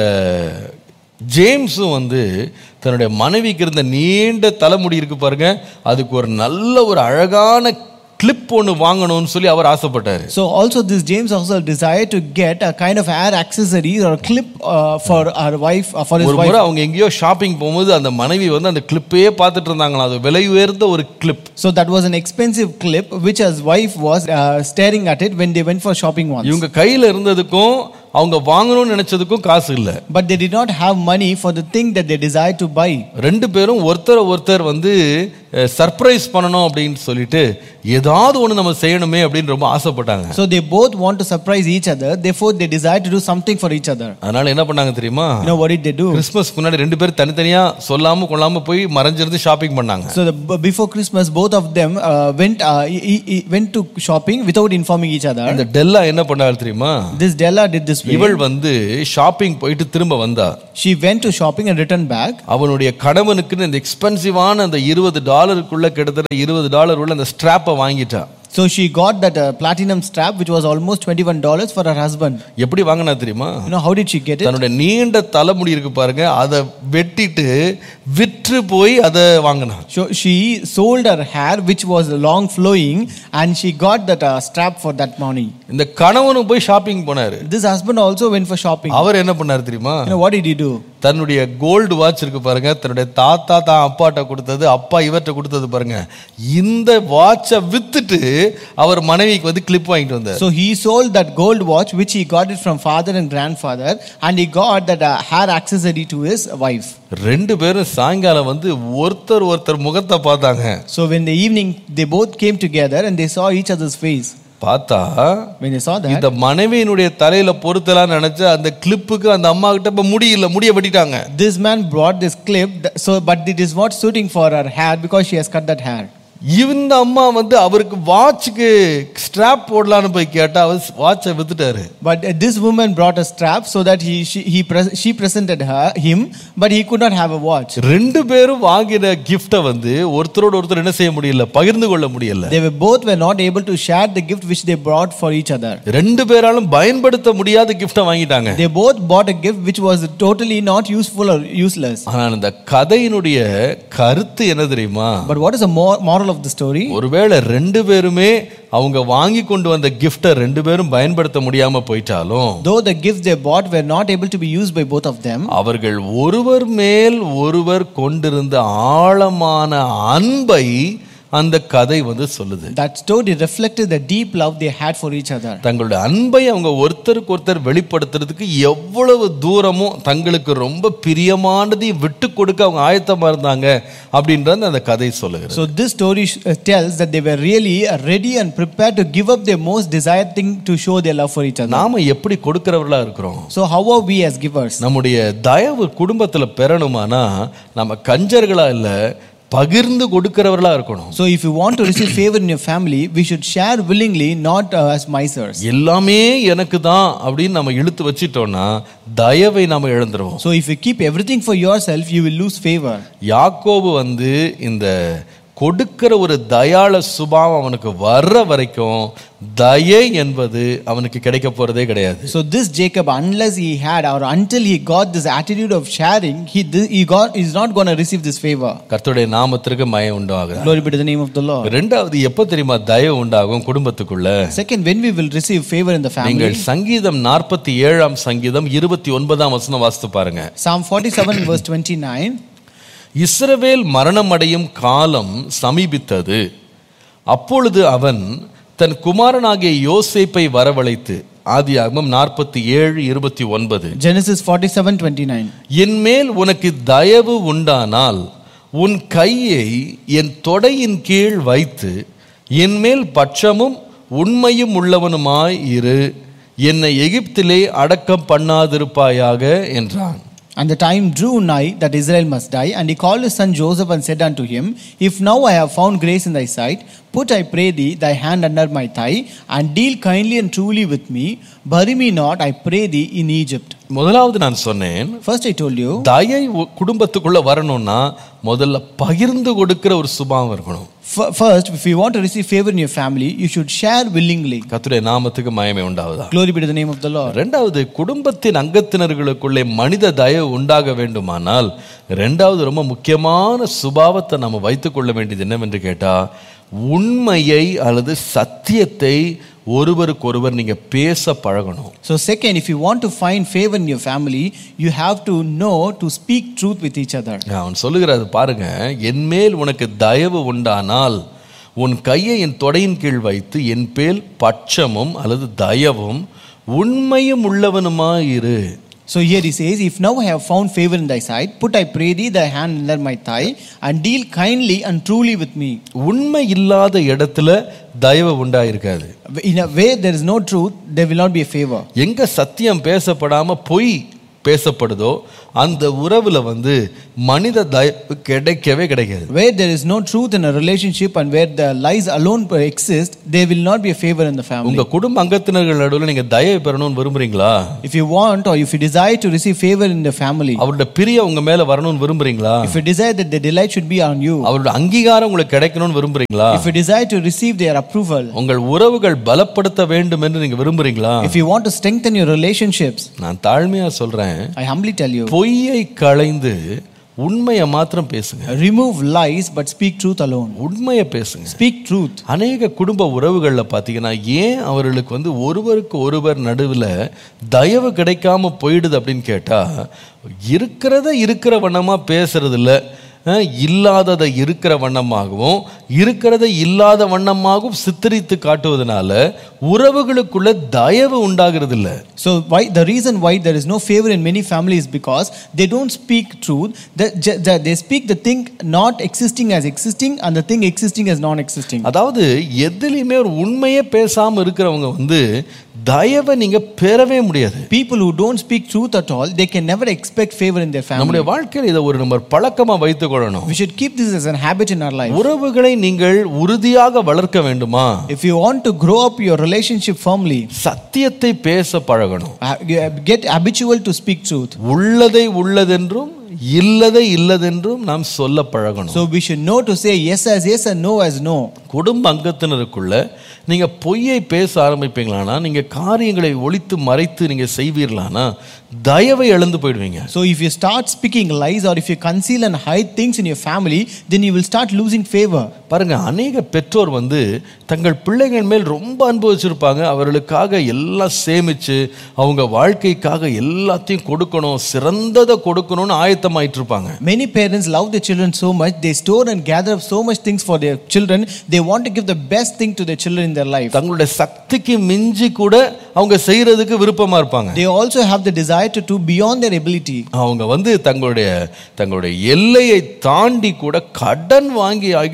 ஜேம்ஸும் வந்து தன்னுடைய மனைவிக்கு இருந்த நீண்ட தலைமுடி இருக்கு பாருங்க அதுக்கு ஒரு நல்ல ஒரு அழகான கிளிப் ஒன்று வாங்கணும்னு சொல்லி அவர் ஆசைப்பட்டார் So also this James also desired to get a kind of hair accessory or a clip uh, for our wife, uh, for his ஒரு wife. முறை அவங்க எங்கேயோ ஷாப்பிங் போகும்போது அந்த மனைவி வந்து அந்த கிளிப்பையே பார்த்துட்டு இருந்தாங்களாம் அது விலை உயர்ந்த ஒரு clip So that was an expensive clip which his wife was uh, staring at it when they went for shopping once. இவங்க கையில இருந்ததுக்கும் அவங்க வாங்கணும்னு நினைச்சதுக்கும் காசு இல்லை But they did not have money for the thing that they desired to buy. ரெண்டு பேரும் ஒருத்தரை ஒருத்தர் வந்து சர்ப்ரைஸ் பண்ணணும் அப்படின்னு சொல்லிட்டு ஏதாவது ஒன்று நம்ம செய்யணுமே அப்படின்னு ரொம்ப ஆசைப்பட்டாங்க So they both want to surprise each other. Therefore, they desire to do something for each other. அதனால என்ன பண்ணாங்க தெரியுமா You know what did they do? கிறிஸ்மஸ்க்கு முன்னாடி ரெண்டு பேரும் தனித்தனியா சொல்லாம கொள்ளாம போய் மறைஞ்சிருந்து ஷாப்பிங் பண்ணாங்க So the, b- before Christmas, both of them uh, went uh, e- e- e- went to shopping without informing each other. இந்த டெல்லா என்ன பண்ணாரு தெரியுமா This Della did this way. இவள் வந்து ஷாப்பிங் போயிட்டு திரும்ப வந்தா She went to shopping and returned back. அவனுடைய கணவனுக்குன்னு இந்த எக்ஸ்பென்சிவான அந்த இருபது டாலருக்குள்ள கிட்டத்தட்ட இருபது டாலர் உள்ள அந்த ஸ்ட்ராப்பை வாங்கிட்டா So she got that uh, platinum strap, which was almost $21 for her husband. எப்படி வாங்கினா தெரியுமா You know, how did she get it? தன்னுடைய நீண்ட தலைமுடி இருக்கு பாருங்க அதை வெட்டிட்டு விற்று போய் அதை வாங்கினா So she sold her hair, which was long flowing, and she got that uh, strap for that money. இந்த கணவனும் போய் ஷாப்பிங் போனாரு This husband also went for shopping. அவர் என்ன பண்ணாரு தெரியுமா You know, what did he do? தன்னுடைய gold watch இருக்கு பாருங்க தன்னுடைய தாத்தா தான் அப்பாட்ட கொடுத்தது அப்பா இவர்கிட்ட கொடுத்தது பாருங்க இந்த வாட்சை வித்துட்டு அவர் மனைவிக்கு வந்து கிளிப் வாங்கிட்டு வந்தார் So he sold that gold watch, which he got it from father and grandfather, and he got that uh, hair accessory to his wife. ரெண்டு பேரும் சாயங்காலம் வந்து ஒருத்தர் ஒருத்தர் முகத்தை பார்த்தாங்க So when the evening, they both came together and they saw each other's face. பார்த்தா When they saw that, இந்த மனைவியினுடைய தலையில பொருத்தலாம் நினைச்ச அந்த கிளிப்புக்கு அந்த அம்மா கிட்ட இப்ப முடியல முடிய வெட்டிட்டாங்க this man brought this clip, th- so but it is not suiting for her hair because she has cut that hair. இந்த அம்மா வந்து அவருக்கு வாட்சுக்கு ஸ்ட்ராப் போடலான்னு போய் கேட்டா அவர் வாட்சை வித்துட்டாரு But uh, this woman brought a strap so that he she, he pres- she presented her him, but he could not have a watch. ரெண்டு பேரும் வாங்கின கிஃப்டை வந்து ஒருத்தரோட ஒருத்தர் என்ன செய்ய முடியல பகிர்ந்து கொள்ள முடியல They were both were not able to share the gift which they brought for each other. ரெண்டு பேராலும் பயன்படுத்த முடியாத கிஃப்டை வாங்கிட்டாங்க They both bought a gift which was totally not useful or useless. ஆனா இந்த கதையினுடைய கருத்து என்ன தெரியுமா But what is the mor- moral of the story? ஒருவேளை ரெண்டு பேருமே அவங்க வாங்கி கொண்டு வந்த கிஃப்டை ரெண்டு பேரும் பயன்படுத்த முடியாம போயிட்டாலும் Though the gifts they bought were not able to be used by both of them, அவர்கள் ஒருவர் மேல் ஒருவர் கொண்டிருந்த ஆழமான அன்பை அந்த கதை வந்து சொல்லுது that story reflected the deep love they had for each other. தங்களுடைய அன்பை அவங்க ஒருத்தருக்கு ஒருத்தர் வெளிப்படுத்துறதுக்கு எவ்வளவு தூரமும் தங்களுக்கு ரொம்ப பிரியமானதையும் விட்டு கொடுக்க அவங்க ஆயத்தமா இருந்தாங்க அப்படின்றது அந்த கதை சொல்லுகிறது So this story sh- uh, tells that they were really uh, ready and prepared to give up their most desired thing to show their love for each other. நாம எப்படி கொடுக்கிறவர்களா இருக்கிறோம் So how are we as givers? நம்முடைய தயவு குடும்பத்துல பெறணுமானா நம்ம கஞ்சர்களா இல்ல பகிர்ந்து கொடுக்கிறவர்களா இருக்கணும் So if you want to receive favor in your family, we should share willingly, not uh, as misers. எல்லாமே எனக்கு தான் அப்படின்னு நம்ம இழுத்து வச்சிட்டோம்னா தயவை நாம இழந்துருவோம் So if you keep everything for yourself, you will lose favor. யாக்கோபு வந்து இந்த கொடுக்கிற ஒரு தயாள சுபாவம் அவனுக்கு வர்ற வரைக்கும் தயை என்பது அவனுக்கு கிடைக்க போறதே கிடையாது So this Jacob, unless he had or until he got this attitude of sharing, he thi- he got is not going to receive this favor. கர்த்தருடைய நாமத்திற்கு மயம் உண்டாகுது Glory be to the name of the Lord. ரெண்டாவது எப்ப தெரியுமா தயவு உண்டாகும் குடும்பத்துக்குள்ள Second, when we will receive favor in the family. நீங்கள் சங்கீதம் நாற்பத்தி ஏழாம் சங்கீதம் இருபத்தி ஒன்பதாம் வசனம் வாசித்து பாருங்க Psalm 47 verse 29. இஸ்ரவேல் மரணமடையும் காலம் சமீபித்தது அப்பொழுது அவன் தன் குமாரனாகிய யோசேப்பை வரவழைத்து ஆதியாகமம் நாற்பத்தி ஏழு இருபத்தி ஒன்பது Genesis 47 29. என்மேல் உனக்கு தயவு உண்டானால் உன் கையை என் தொடையின் கீழ் வைத்து என்மேல் பட்சமும் உண்மையும் உள்ளவனுமாய் இரு என்னை எகிப்திலே அடக்கம் பண்ணாதிருப்பாயாக என்றான் And the time drew nigh that Israel must die, and he called his son Joseph and said unto him, If now I have found grace in thy sight, put, I pray thee, thy hand under my thigh, and deal kindly and truly with me. Bury me not, I pray thee, in Egypt. முதலாவது நான் சொன்னேன் First, I told you, தயை உ- குடும்பத்துக்குள்ள வரணும்னா முதல்ல பகிர்ந்து கொடுக்கிற ஒரு சுபாவம் இருக்கணும் f- first, if you want to receive favor in your family, you should share willingly. கர்த்தருடைய நாமத்துக்கு மயமே உண்டாவதா Glory be to the name of the Lord. ரெண்டாவது குடும்பத்தின் அங்கத்தினர்களுக்குள்ளே மனித தயவு உண்டாக வேண்டுமானால் ரெண்டாவது ரொம்ப முக்கியமான சுபாவத்தை நம்ம வைத்துக்கொள்ள வேண்டியது என்னவென்று கேட்டா உண்மையை அல்லது சத்தியத்தை ஒருவருக்கொருவர் நீங்க பேச பழகணும் So, second, if you want to find favor in your family, you have to know to speak truth with each other. அவன் சொல்லுகிறது பாருங்க என்மேல் உனக்கு தயவு உண்டானால் உன் கையை என் தொடையின் கீழ் வைத்து என் பேல் பட்சமும் அல்லது தயவும் உண்மையும் உள்ளவனுமாயிரு So here he says, If now I have found favor in thy sight, put I pray thee thy hand under my thigh, and deal kindly and truly with me. உண்மை இல்லாத இடத்துல தயவு உண்டாயிருக்காது In a way there is no truth, there will not be a favor. எங்க சத்தியம் பேசப்படாம பொய் பேசப்படுதோ அந்த உறவுல வந்து மனித தயவு கிடைக்கவே கிடைக்காது Where there is no truth in a relationship and where the lies alone exist, there will not be a favor in the family. உங்க குடும்ப அங்கத்தினர்கள் நடுவில் நீங்க தயவு பெறணும்னு விரும்புறீங்களா If you want or if you desire to receive favor in the family, அவருடைய பிரிய உங்க மேல வரணும்னு விரும்புறீங்களா if you desire that the delight should be on you, அவருடைய அங்கீகாரம் உங்களுக்கு கிடைக்கணும்னு விரும்புறீங்களா if you desire to receive their approval, உங்கள் உறவுகள் பலப்படுத்த வேண்டும் என்று நீங்க விரும்புறீங்களா if you want to strengthen your relationships, நான் தாழ்மையா சொல்றேன் I humbly tell you, பொய்யை களைந்து உண்மையை மாத்திரம் பேசுங்க remove lies but speak truth alone. உண்மையை பேசுங்க Speak truth. அநேக குடும்ப உறவுகளில் பார்த்தீங்கன்னா ஏன் அவர்களுக்கு வந்து ஒருவருக்கு ஒருவர் நடுவில் தயவு கிடைக்காம போயிடுது அப்படின்னு கேட்டால் இருக்கிறத இருக்கிற வண்ணமாக பேசுறது இல்ல அஹ், இல்லாததை இருக்கிற வண்ணமாகவும் இருக்கிறத இல்லாத வண்ணமாகவும் சித்தரித்து காட்டுவதனால உறவுகளுக்குள்ள தயவு உண்டாகிறது இல்லை So why the reason why there is no favor in many families because they don't speak truth. They, ju- ju- they speak the thing not existing as existing and the thing existing as non-existing. அதாவது எதுலையுமே ஒரு உண்மையே பேசாமல் இருக்கிறவங்க வந்து தயவை நீங்கள் பெறவே முடியாது People who don't speak truth at all, they can never expect favor in their family. நம்முடைய வாழ்க்கையில் இதை ஒரு நம்ம பழக்கமாக வைத்துக் கொள்ளணும் We should keep this as a habit in our life. உறவுகளை நீங்கள் உறுதியாக வளர்க்க வேண்டுமா If you want to grow up your relationship firmly, சத்தியத்தை பேச பழகணும் uh, get habitual to speak truth. உள்ளதை உள்ளதென்றும் இல்லதை இல்லதென்றும் நாம் சொல்ல பழகணும் So we should know to say yes as yes and no as no. குடும்ப அங்கத்தினருக்குள்ள நீங்க பொய்யை பேச ஆரம்பிப்பீங்களானா நீங்க காரியங்களை ஒளித்து மறைத்து நீங்க செய்வீர்களானா தயவை இழந்து போயிடுவீங்க So if you start speaking lies or if you conceal and hide things in your family, then you will start losing favor. பாருங்க அநேக பெற்றோர் வந்து தங்கள் பிள்ளைகள் மேல் ரொம்ப அன்பு வச்சிருப்பாங்க அவர்களுக்காக எல்லாம் சேமிச்சு அவங்க வாழ்க்கைக்காக எல்லாத்தையும் கொடுக்கணும் சிறந்ததை கொடுக்கணும்னு ஆயத்தமாயிட்டு இருப்பாங்க Many parents love their children so much, they store and gather up so much things for their children. They want to give the best thing to their children in their life. தங்களுடைய சக்திக்கு மிஞ்சி கூட அவங்க செய்யறதுக்கு விருப்பமா இருப்பாங்க They also have the desire to do beyond their ability. அவங்க வந்து தங்களுடைய தங்களுடைய எல்லையை தாண்டி கூட கடன் வாங்கி ஆகிலும் தங்க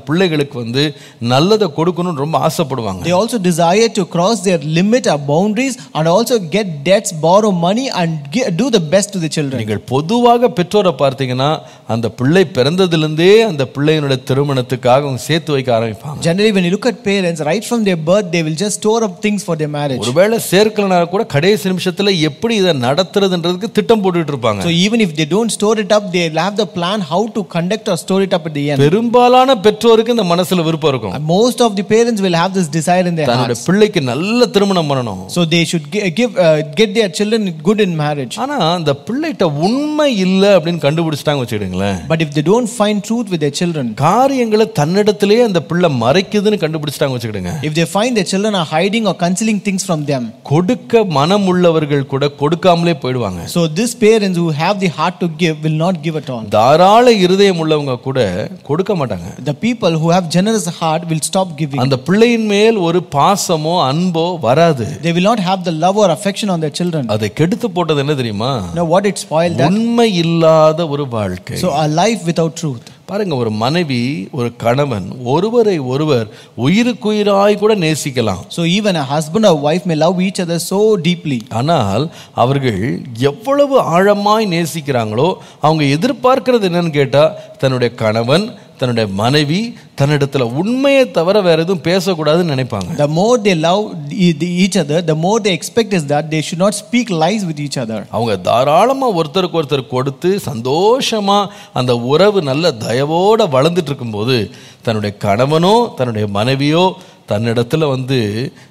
பிள்ளைகளுக்கு வந்து நல்லதை கொடுக்கணும்னு ரொம்ப ஆசைப்படுவாங்க They also desire to cross their limit or boundaries and also get debts, borrow money, and gi- do the best to the children. நீங்கள் பொதுவாக பெற்றோரை பார்த்தீங்கன்னா அந்த பிள்ளை பிறந்ததிலிருந்தே அந்த பிள்ளையினுடைய திருமணத்துக்காக அவங்க சேர்த்து வைக்க ஆரம்பிப்பாங்க Generally, when you look at parents, right from their birth, they will just store up things for their marriage. ஒருவேளை சேர்க்கலனா கூட கடைசி நிமிஷத்துல எப்படி இதை நடத்துறதுன்றதுக்கு திட்டம் போட்டுட்டு இருப்பாங்க So even if they don't store it up, they'll have the plan how to conduct or store it up at the end. பெரும்பாலான பெற்றோருக்கு இந்த மனசுல விருப்பம் இருக்கும் And most of the parents will have this desire in their தன்னுடைய hearts. பிள்ளைக்கு நல்ல திருமணம் பண்ணணும் So they should gi- give, uh, get their children good in marriage. ஆனா அந்த பிள்ளைகிட்ட உண்மை இல்லை அப்படின்னு கண்டுபிடிச்சிட்டாங்க வச்சுக்கிடுங்களேன் But if they don't find truth with their children, காரியங்களை தன்னிடத்திலே அந்த பிள்ளை மறைக்குதுன்னு கண்டுபிடிச்சிட்டாங்க வச்சுக்கிடுங்க if they find their children are hiding or concealing things from them, கொடுக்க மனம் உள்ளவர்கள் கூட கொடுக்காமலே போயிடுவாங்க so these parents who have the heart to give will not give at all. தாராள இருதயம் உள்ளவங்க கூட கொடுக்க மாட்டாங்க The people who have generous heart will stop giving. அந்த பிள்ளையின் மேல் ஒரு பாசமோ அன்போ வராது They will not have the love or affection on their children. அதை கெடுத்து போட்டது என்ன தெரியுமா Now what it spoiled that? உண்மை இல்லாத ஒரு வாழ்க்கை So a life without truth. பாருங்க ஒரு மனைவி ஒரு கணவன் ஒருவரை ஒருவர் உயிருக்குயிராய் கூட நேசிக்கலாம் So even a husband or wife may love each other so deeply. ஆனால் அவர்கள் எவ்வளவு ஆழமாய் நேசிக்கிறாங்களோ அவங்க எதிர்பார்க்கிறது என்னன்னு கேட்டா தன்னுடைய கணவன் தன்னுடைய மனைவி தன்னிடத்துல உண்மையை தவிர வேற எதுவும் பேசக்கூடாதுன்னு நினைப்பாங்க The more they love e- the- each other, the more they expect is that they should not speak lies with each other. அவங்க தாராளமா ஒருத்தருக்கு ஒருத்தர் கொடுத்து சந்தோஷமா அந்த உறவு நல்ல தயவோட வளர்ந்துட்டு இருக்கும்போது தன்னுடைய கணவனோ தன்னுடைய மனைவியோ தன்னிடத்துல வந்து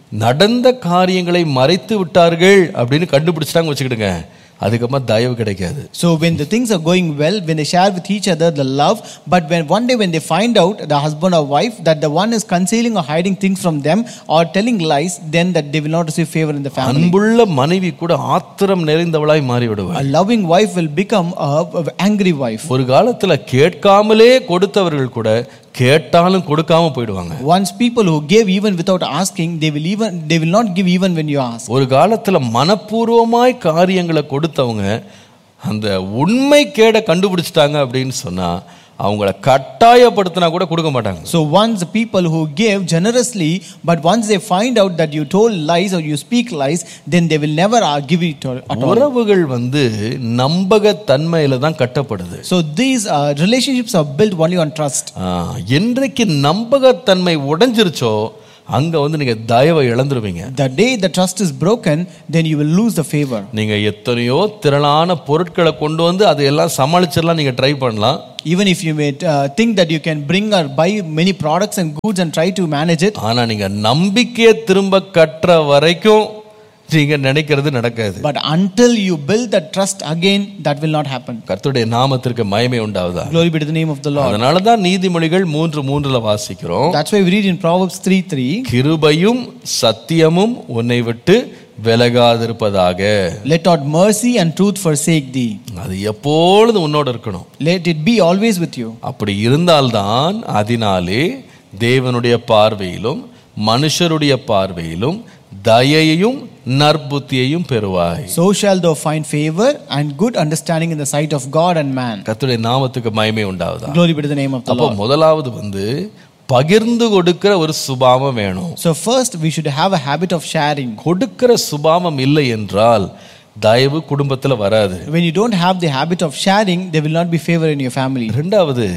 நடந்த காரியங்களை மறைத்து விட்டார்கள் அப்படின்னு கண்டுபிடிச்சிட்டாங்க வச்சுக்கிடுங்க அதுக்கப்புறமா தயவு கிடைக்காது So when the things are going well, when they share with each other the love, but when one day when they find out the husband or wife that the one is concealing or hiding things from them or telling lies, then that they will not receive favor in the family. அன்புள்ள மனைவி கூட ஆத்திரம் நிறைந்தவளாய் மாறி விடுவாள் A loving wife will become a, a angry wife. ஒரு காலத்துல கேட்காமலே கொடுத்தவர்கள் கூட கேட்டாலும் கொடுக்காம போயிடுவாங்க Once people who gave even without asking, they will even they will not give even when you ask. ஒரு காலத்துல மனப்பூர்வமாய் காரியங்களை கொடுத்தவங்க அந்த உண்மை கேட கண்டுபிடிச்சிட்டாங்க அப்படின்னு சொன்னா அவங்கள கட்டாயப்படுத்தினா கூட கொடுக்க மாட்டாங்க So once the people who gave generously, but once they find out that you told lies or you speak lies, then they will never uh, give it at at all. உறவுகள் வந்து நம்பகத்தன்மையில தான் கட்டப்படுது So these uh, relationships are built only on trust. ஆ, என்றைக்கு நம்பகத்தன்மை உடைஞ்சிருச்சோ அங்க வந்து நீங்க தயவை இழந்துருவீங்க The day the trust is broken, then you will lose the favor. நீங்க எத்தனையோ திரளான பொருட்களை கொண்டு வந்து அதையெல்லாம் சமாளிச்சிடலாம் நீங்க ட்ரை பண்ணலாம் Even if you may uh, think that you can bring or buy many products and goods and try to manage it, ஆனா நீங்க நம்பிக்கையை திரும்ப கட்டுற வரைக்கும் நீங்க நினைக்கிறது நடக்காது but until you build that trust again, that will not happen. கர்த்தருடைய நாமத்திற்கு மகிமை உண்டாவதா Glory be to the name of the Lord. அதனால தான் நீதிமொழிகள் மூன்று மூன்றுல வாசிக்கிறோம் That's why we read in Proverbs 3 3. கிருபையும் சத்தியமும் உன்னை விட்டு விலகாதிருப்பதாக Let not mercy and truth forsake thee. அது எப்பொழுதும் உன்னோட இருக்கணும் Let it be always with you. அப்படி இருந்தால்தான் அதனாலே தேவனுடைய பார்வையிலும் மனுஷருடைய பார்வையிலும் தயையும் நற்புத்தியையும் பெறுவாய் So shall thou find favor and good understanding in the sight of God and man. கர்த்தருடைய நாமத்துக்கு மகிமை உண்டாவதா Glory be to the name of the அப்போ Lord. முதலாவது வந்து பகிர்ந்து கொடுக்கிற ஒரு சுபாவம் வேணும் So first we should have a habit of sharing. கொடுக்கிற சுபாவம் இல்லை என்றால் தயவு குடும்பத்துல வராது When you don't have the habit of sharing, there will not be favor in your family. ரெண்டாவது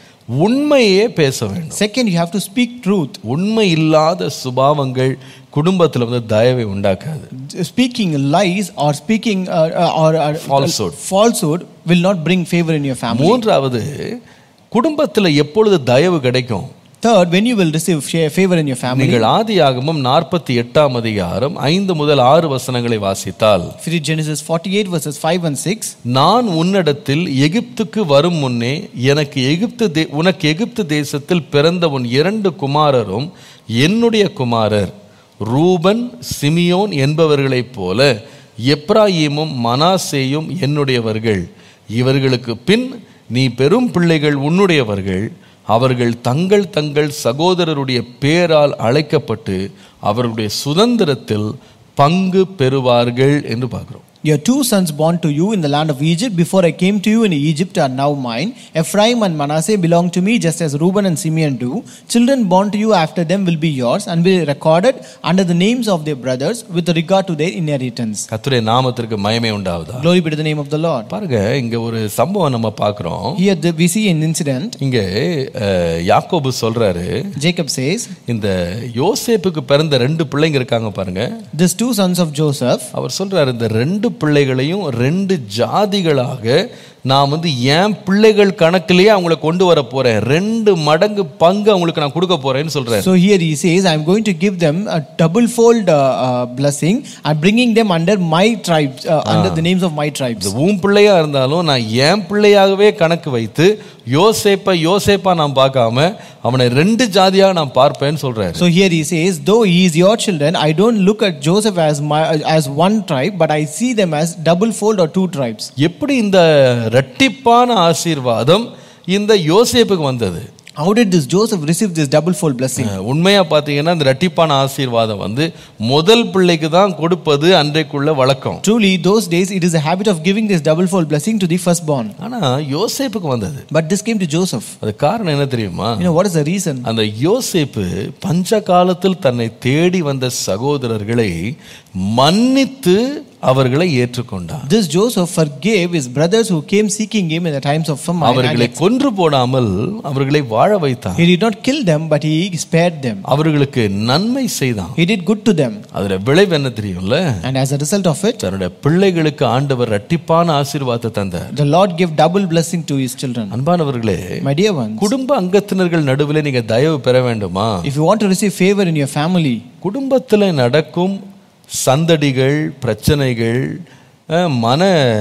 உண்மையே பேச வேண்டும் Second, you have to speak truth. உண்மை இல்லாத சுபாவங்கள் குடும்பத்துல வந்து தயவை உண்டாக்காது Speaking lies or speaking uh, uh, or uh, Falsehood. falsehood will not bring favor in your family. மூன்றாவது குடும்பத்துல எப்பொழுது தயவு கிடைக்கும் Third, when you will receive share favor in your family. நீங்கள் ஆதியாகமம் நாற்பத்தி எட்டாம் அதிகாரம் ஐந்து முதல் ஆறு வசனங்களை வாசித்தால் If you read Genesis 48 verses 5 and 6, நான் உன்னிடத்தில் எகிப்துக்கு வரும் முன்னே எனக்கு எகிப்து தே- உனக்கு எகிப்து தேசத்தில் பிறந்த உன் இரண்டு குமாரரும் என்னுடைய குமாரர் ரூபன் சிமியோன் என்பவர்களைப் போல எப்ராயீமும் மனாசேயும் என்னுடையவர்கள் இவர்களுக்கு பின் நீ பெரும் பிள்ளைகள் உன்னுடையவர்கள் அவர்கள் தங்கள் தங்கள் சகோதரருடைய பேரால் அழைக்கப்பட்டு அவர்களுடைய சுதந்திரத்தில் பங்கு பெறுவார்கள் என்று பார்க்கிறோம் Your two sons born to you in the land of Egypt before I came to you in Egypt are now mine. Ephraim and Manasseh belong to me just as Reuben and Simeon do. Children born to you after them will be yours and will be recorded under the names of their brothers with regard to their inheritance. கர்த்தருடைய நாமத்திற்கு மயமே உண்டாவதா Glory be to the name of the Lord. பாருங்க இங்க ஒரு சம்பவம் நம்ம பார்க்கிறோம் Here the, we see an incident. இங்க அஹ், யாக்கோபு சொல்றாரு Jacob says, இந்த யோசேப்புக்கு பிறந்த ரெண்டு பிள்ளைங்க இருக்காங்க பாருங்க These two sons of Joseph, அவர் சொல்றாரு இந்த ரெண்டு பிள்ளைகளையும் ரெண்டு ஜாதிகளாக நான் வந்து என் பிள்ளைகள் கணக்கிலேயே அவங்கள கொண்டு வர போறேன் ரெண்டு மடங்கு பங்கு அவங்களுக்கு நான் கொடுக்க போறேன்னு சொல்றாரு so here he says, I'm going to give them a double fold uh, uh, blessing and bringing them under my tribes, uh, under the names of my tribes. இது உன் பிள்ளையா இருந்தாலும் நான் என் பிள்ளையாகவே கணக்கு வைத்து யோசேப்பை யோசேப்பா நான் பார்க்காம அவனை ரெண்டு ஜாதியா நான் பார்ப்பேன்னு சொல்றாரு So here he says, though he is your children, I don't look at Joseph as my as one tribe, but I see them as double fold or two tribes. எப்படி இந்த இரட்டிப்பான ஆசீர்வாதம் இந்த யோசேப்புக்கு வந்தது How did this Joseph receive this double fold blessing? அஹ் உண்மையா பார்த்தீங்கன்னா இந்த இரட்டிப்பான ஆசீர்வாதம் வந்து முதல் பிள்ளைக்கு தான் கொடுப்பது அன்றைக்குள்ள வழக்கம் Truly, those days it is a habit of giving this double fold blessing to the firstborn. ஆனா யோசேப்புக்கு வந்தது But this came to Joseph. அது காரணம் என்ன தெரியுமா You know what is the reason? அந்த யோசேப்பு பஞ்ச காலத்தில் தன்னை தேடி வந்த சகோதரர்களை மன்னித்து அவர்களை ஏற்றுக்கொண்டார் This Joseph forgave his brothers who came seeking him in the times of famine. and அவர்களை கொன்று போடாமல் அவர்களை வாழ வைத்தார் He did not kill them, but he spared them. அவர்களுக்கு நன்மை செய்தான் He did good to them. அதுல விளைவு என்ன தெரியும்ல And as a result of it, தன்னுடைய பிள்ளைகளுக்கு ஆண்டவர் இரட்டிப்பான ஆசீர்வாதத்தை தந்தார் the Lord gave double blessing to his children. அன்பானவர்களே My dear ones, குடும்ப அங்கத்தினர்கள் நடுவில் நீங்க தயவு பெற வேண்டுமா if you want to receive favor in your family, குடும்பத்தில் நடக்கும் சந்தடிகள் பிரச்சனைகள் அஹ், மன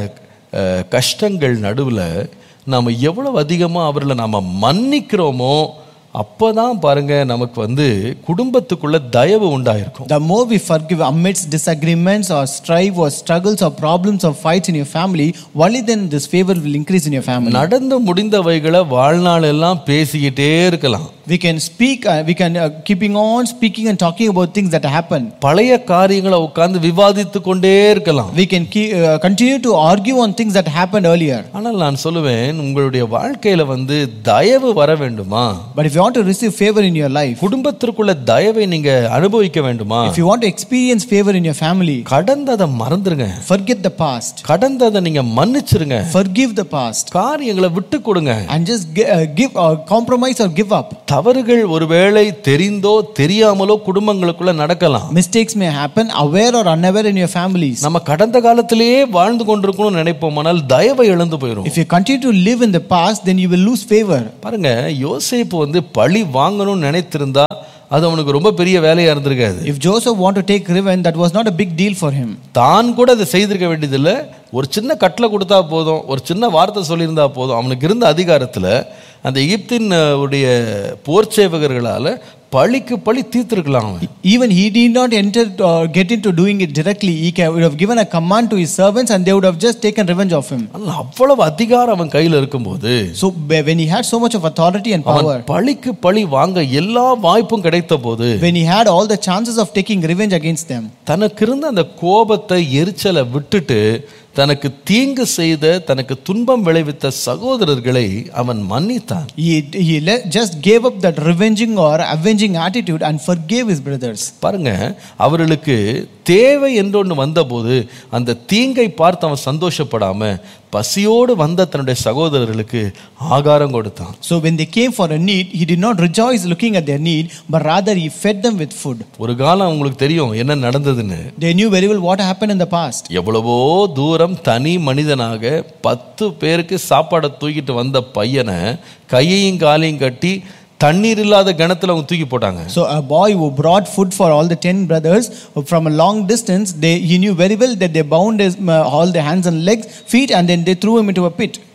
அஹ், கஷ்டங்கள் நடுவில் நாம் எவ்வளவு அதிகமாக அவர்களை நாம் மன்னிக்கிறோமோ அப்பதான் பாருங்க நமக்கு வந்து குடும்பத்துக்குள்ள தயவு உண்டாயிருக்கும் the more we forgive amidst disagreements or strife or struggles or problems or fights in your family, only then this favor will increase in your family. நடந்து முடிந்தவைகளை வாழ்நாள் எல்லாம் பேசிக்கிட்டே இருக்கலாம் We can speak, uh, we can uh, keeping on speaking and talking about things that happen. பழைய காரியங்களை உட்கார்ந்து விவாதித்து கொண்டே இருக்கலாம் We can keep, uh, continue to argue on things that happened earlier. ஆனால் நான் சொல்லுவேன் உங்களுடைய வாழ்க்கையில வந்து தயவு வர வேண்டுமா But if you want to receive favor in your life, குடும்பத்திற்குள்ள தயவை நீங்க அனுபவிக்க வேண்டுமா if you want to experience favor in your family, கடந்ததை மறந்துருங்க forget the past, கடந்ததை நீங்க மன்னிச்சிருங்க forgive the past, காரியங்களை விட்டு கொடுங்க and just gi- uh, give or compromise or give up. தவறுகள் ஒருவேளை தெரிந்தோ தெரியாமலோ குடும்பங்களுக்குள்ள நடக்கலாம் Mistakes may happen, aware or unaware in your families. நம்ம கடந்த காலத்திலேயே வாழ்ந்து கொண்டிருக்கணும்னு நினைப்போமானால் தயவை இழந்து போயிடும் If you continue to live in the past, then you will lose favor. பாருங்க யோசேப்பு வந்து பழி வாங்கணும்னு நினைத்திருந்தா அது அவனுக்கு ரொம்ப பெரிய வேலையா இருந்திருக்காது If Joseph want to take revenge, that was not a big deal for him. தான் கூட அதை செய்திருக்க வேண்டியதில்லை ஒரு சின்ன கட்டளை கொடுத்தா போதும் ஒரு சின்ன வார்த்தை சொல்லியிருந்தா போதும் அவனுக்கு இருந்த அதிகாரத்தில் அந்த எகிப்தின் அஹ், உடைய போர் சேவகர்களால் பழிக்கு பழி தீர்த்திருக்கலாம் அவன் Even he did not enter or get into doing it directly. He ca- would have given a command to his servants and they would have just taken revenge of him. ஆனால் அவ்வளவு அதிகாரம் அவன் கையில் இருக்கும்போது So be- when he had so much of authority and அவன் power, பழிக்கு பழி வாங்க எல்லா வாய்ப்பும் கிடைத்த போது when he had all the chances of taking revenge against them, தனக்கு இருந்த அந்த கோபத்தை எரிச்சலை விட்டுட்டு தனக்கு தீங்கு செய்த தனக்கு துன்பம் விளைவித்த சகோதரர்களை அவன் மன்னித்தான் he, he le- just gave up that revenging or avenging attitude and forgave his brothers. பாருங்க அவர்களுக்கு தேவை என்று ஒன்று வந்தபோது அந்த தீங்கை பார்த்து அவன் சந்தோஷப்படாம பசியோடு வந்த தன்னுடைய சகோதரர்களுக்கு ஆகாரம் கொடுத்தான் So when they came for a need, he did not rejoice looking at their need, but rather he fed them with food. ஒரு காலம் அவங்களுக்கு தெரியும் என்ன நடந்ததுன்னு They knew very well what happened in the past. எவ்வளவோ தூரம் தனி மனிதனாக பத்து பேருக்கு சாப்பாடை தூக்கிட்டு வந்த பையனை கையையும் காலையும் கட்டி தண்ணீர் இல்லாத கிணத்துல அவங்க தூக்கி போட்டாங்க So a boy who brought food for all the ten brothers from a long distance, they, he knew very well that they bound his, uh, all the hands and legs, feet, and then they threw him into a pit.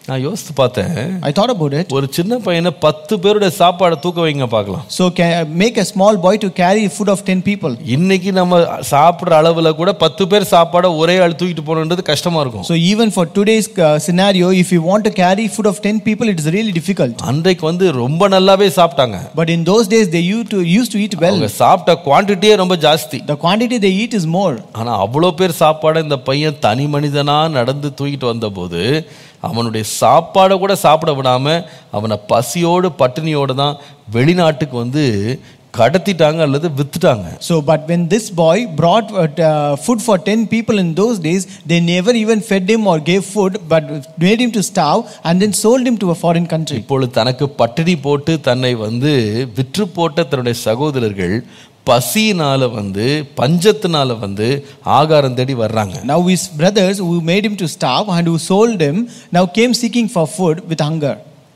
நான் யோசித்து பார்த்தேன் I thought about it. ஒரு சின்ன பையனை பத்து பேருடைய சாப்பாடை தூக்க வைங்க பார்க்கலாம் So can make a small boy to carry food of 10 people. இன்னைக்கு நம்ம சாப்பிடுற அளவுல கூட பத்து பேர் சாப்பாடை ஒரே ஆள் தூக்கிட்டு போகணுன்றது கஷ்டமா இருக்கும் So even for today's uh, scenario, if you want to carry food of 10 people, it is really difficult. அன்றைக்கு வந்து ரொம்ப நல்லாவே சாப்பிட்டாங்க But in those days, they used to, used to eat well. அவங்க சாப்பிட்ட குவான்டிட்டியே ரொம்ப ஜாஸ்தி The quantity they eat is more. ஆனா அவ்வளோ பேர் சாப்பாடை இந்த பையன் தனி மனிதனா நடந்து தூக்கிட்டு வந்தபோது அவனுடைய சாப்பாடை கூட சாப்பிட விடாம அவனை பசியோடு பட்டினியோடு தான் வெளிநாட்டுக்கு வந்து கடத்திட்டாங்க அல்லது வித்துட்டாங்க So, but when this boy brought uh, uh, food for 10 people in those days, they never even fed him or gave food, but made him to starve and then sold him to a foreign country. இப்பொழுது தனக்கு பட்டினி போட்டு தன்னை வந்து விற்று போட்ட தன்னுடைய சகோதரர்கள் பசியினால வந்து பஞ்சத்தினால வந்து ஆகாரம் தேடி வர்றாங்க Now his brothers who made him to starve and who sold him now came seeking for food with hunger.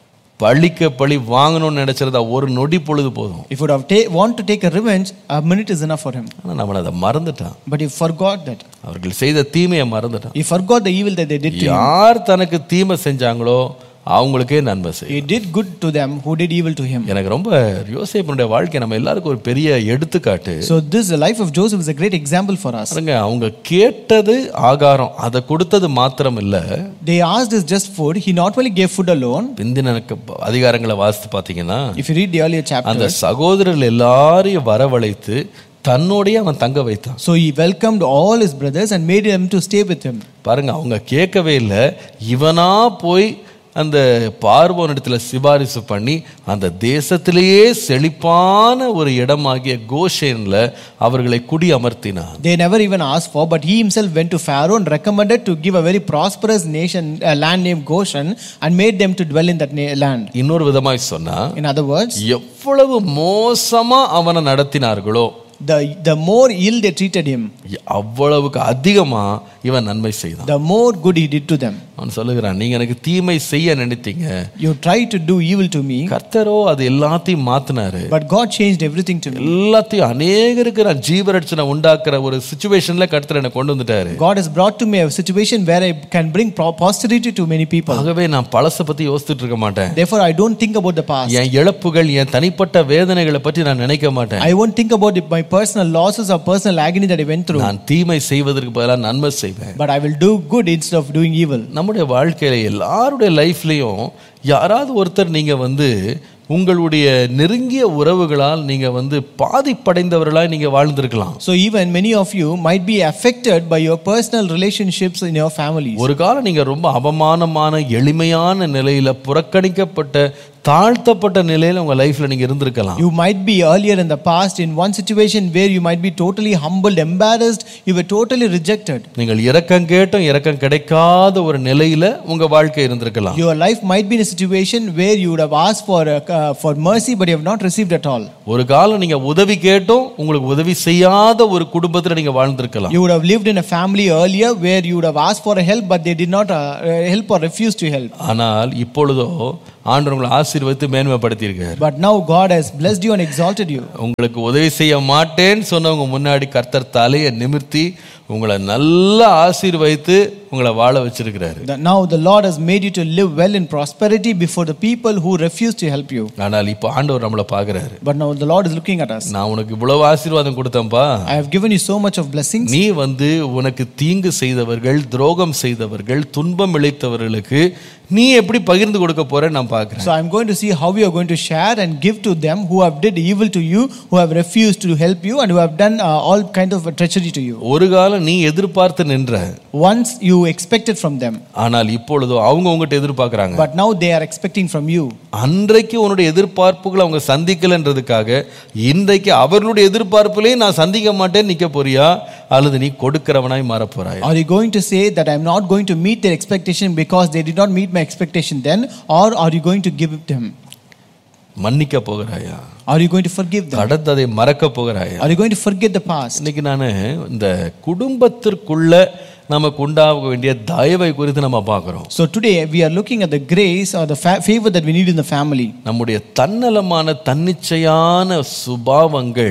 பழிக்க பழி வாங்கணும்னு நினைச்சிருந்தா ஒரு நொடி பொழுது போதும் If would have ta- want to take a revenge, a minute is enough for him. ஆனா நம்மளை அதை மறந்துட்டான் But he forgot that. அவர்கள் செய்த தீமையை மறந்துட்டான் He forgot the evil that they did to him. யார் தனக்கு தீமை செஞ்சாங்களோ அவங்களுக்கே நன்மை செய்யும் He did good to them who did evil to him. எனக்கு ரொம்ப யோசேப்பனுடைய வாழ்க்கை நம்ம எல்லாருக்கும் ஒரு பெரிய எடுத்துக்காட்டு So this the life of Joseph is a great example for us. பாருங்க அவங்க கேட்டது ஆகாரம் அதை கொடுத்தது மாத்திரம் இல்ல They asked us just food. He not only gave food alone. பிந்தின அதிகாரங்களை வாசித்து பார்த்தீங்கன்னா If you read the earlier அந்த chapters, சகோதரர்கள் எல்லாரையும் வரவழைத்து தன்னோடயே அவன் தங்க வைத்தான் so he welcomed all his brothers and made them to stay with him. பாருங்க அவங்க கேட்கவே இல்லை இவனா போய் அந்த பார்வோனிடத்துல சிபாரிசு பண்ணி அந்த தேசத்திலேயே செழிப்பான ஒரு இடமாகிய கோஷேன்ல அவர்களை குடி அமர்த்தினான் They never even asked for, but he himself went to Pharaoh and recommended to give a very prosperous nation, a land named Goshen, and made them to dwell in that na- land. இன்னொரு விதமாய் சொன்னா In other words, எவ்வளவு மோசமா அவனை நடத்தினார்களோ the, the more ill they treated him, அவ்வளவுக்கு அதிகமா இவன் நன்மை செய்தான் the more good he did to them. அவன் சொல்லுகிறான் நீங்க எனக்கு தீமை செய்ய நினைத்தீங்க You tried to do evil to me, கர்த்தரோ அது எல்லாத்தையும் மாத்தினாரு but God changed everything to me. எல்லாத்தையும் அநேகருக்கு நான் ஜீவரட்சணை உண்டாக்குற ஒரு சுச்சுவேஷன்ல கர்த்தர் என்னை கொண்டு வந்துட்டாரு God has brought to me a situation where I can bring pro- posterity to many people. ஆகவே நான் பழசை பத்தி யோசிச்சுட்டு இருக்க மாட்டேன் Therefore, I don't think about the past. என் இழப்புகள் என் தனிப்பட்ட வேதனைகளை பற்றி நான் நினைக்க மாட்டேன் I won't think about it, my personal losses or personal agony that I went through, நான் தீமை செய்வதற்கு பதிலாக நன்மை செய்வேன் but I will do good instead of doing evil. நம்முடைய வாழ்க்கையில எல்லாருடைய லைஃப்லயும் யாராவது ஒருத்தர் நீங்க வந்து உங்களுடைய நெருங்கிய உறவுகளால் நீங்க வந்து பாதிப்படைந்தவர்களாய் நீங்க வாழ்ந்திருக்கலாம் So, even many of you might be affected by your personal relationships in your families. ஒரு காலம் நீங்க ரொம்ப அவமானமான எளிமையான நிலையில புறக்கணிக்கப்பட்ட தாழ்த்தப்பட்ட நிலையில உங்க லைஃப்ல நீங்க இருந்திருக்கலாம் You might be earlier in the past in one situation where you might be totally humbled, embarrassed, you were totally rejected. நீங்கள் இரக்கம் கேட்டும் இரக்கம் கிடைக்காத ஒரு நிலையில உங்க வாழ்க்கை இருந்திருக்கலாம் Your life might be in a situation where you would have asked for, uh, for mercy, but you have not received at all. ஒரு காலம் நீங்க உதவி கேட்டும் உங்களுக்கு உதவி செய்யாத ஒரு குடும்பத்துல நீங்க வாழ்ந்திருக்கலாம் You would have lived in a family earlier where you would have asked for help, but they did not uh, uh, help or refused to help. ஆனால் இப்பொழுதோ ஆண்டவர் உங்களை ஆசீர்வதித்து மேன்மைப்படுத்தியிருக்கார் But now God has blessed you and exalted you. உங்களுக்கு உதவி செய்ய மாட்டேன்னு சொன்னவங்க முன்னாடி கர்த்தர் தலையை நிமிர்த்தி உங்களை நல்லா ஆசீர்வதித்து உங்களை வாழ வச்சிருக்கிறாரு The- now the Lord has made you to live well in prosperity before the people who refuse to help you. ஆனால் இப்போ ஆண்டவர் நம்மளை பார்க்கறாரு But now the Lord is looking at us. நான் உனக்கு இவ்வளவு ஆசீர்வாதம் கொடுத்தேன்ப்பா I have given you so much of blessings. நீ வந்து உனக்கு தீங்கு செய்தவர்கள் துரோகம் செய்தவர்கள் துன்பம் இழைத்தவர்களுக்கு நீ எப்படி பகிர்ந்து கொடுக்க போறேன்னு நான் பார்க்கிறேன் So I'm going to see how you are going to share and give to them who have did evil to you, who have refused to help you, and who have done uh, all kind of treachery to you. ஒரு காலம் நீ எதிர்பார்த்து நின்ற Once you expected from them, ஆனால் இப்பொழுதோ அவங்க உங்ககிட்ட எதிர்பார்க்கறாங்க but now they are expecting from you. அன்றைக்கு உன்னுடைய எதிர்பார்ப்புகளை அவங்க சந்திக்கலன்றதுக்காக இன்றைக்கு அவர்களுடைய எதிர்பார்ப்புலயே நான் சந்திக்க மாட்டேன்னு நிக்க போறியா அல்லது நீ கொடுக்கிறவனாய் மாறப் போறாயா Are you going to say that I'm not going to meet their expectation because they did not meet my expectation then, or are you going to give it them? மன்னிக்க போகிறாயா Are you going to forgive them? கடந்ததை மறக்க போகிறாயா Are you going to forget the past? இன்னைக்கு நான் இந்த குடும்பத்திற்குள்ள நமக்கு உண்டாக வேண்டிய தயவை குறித்து நம்ம பார்க்கிறோம் So today we are looking at the grace or the fa- favor that we need in the family. நம்முடைய தன்னலமான தன்னிச்சையான சுபாவங்கள்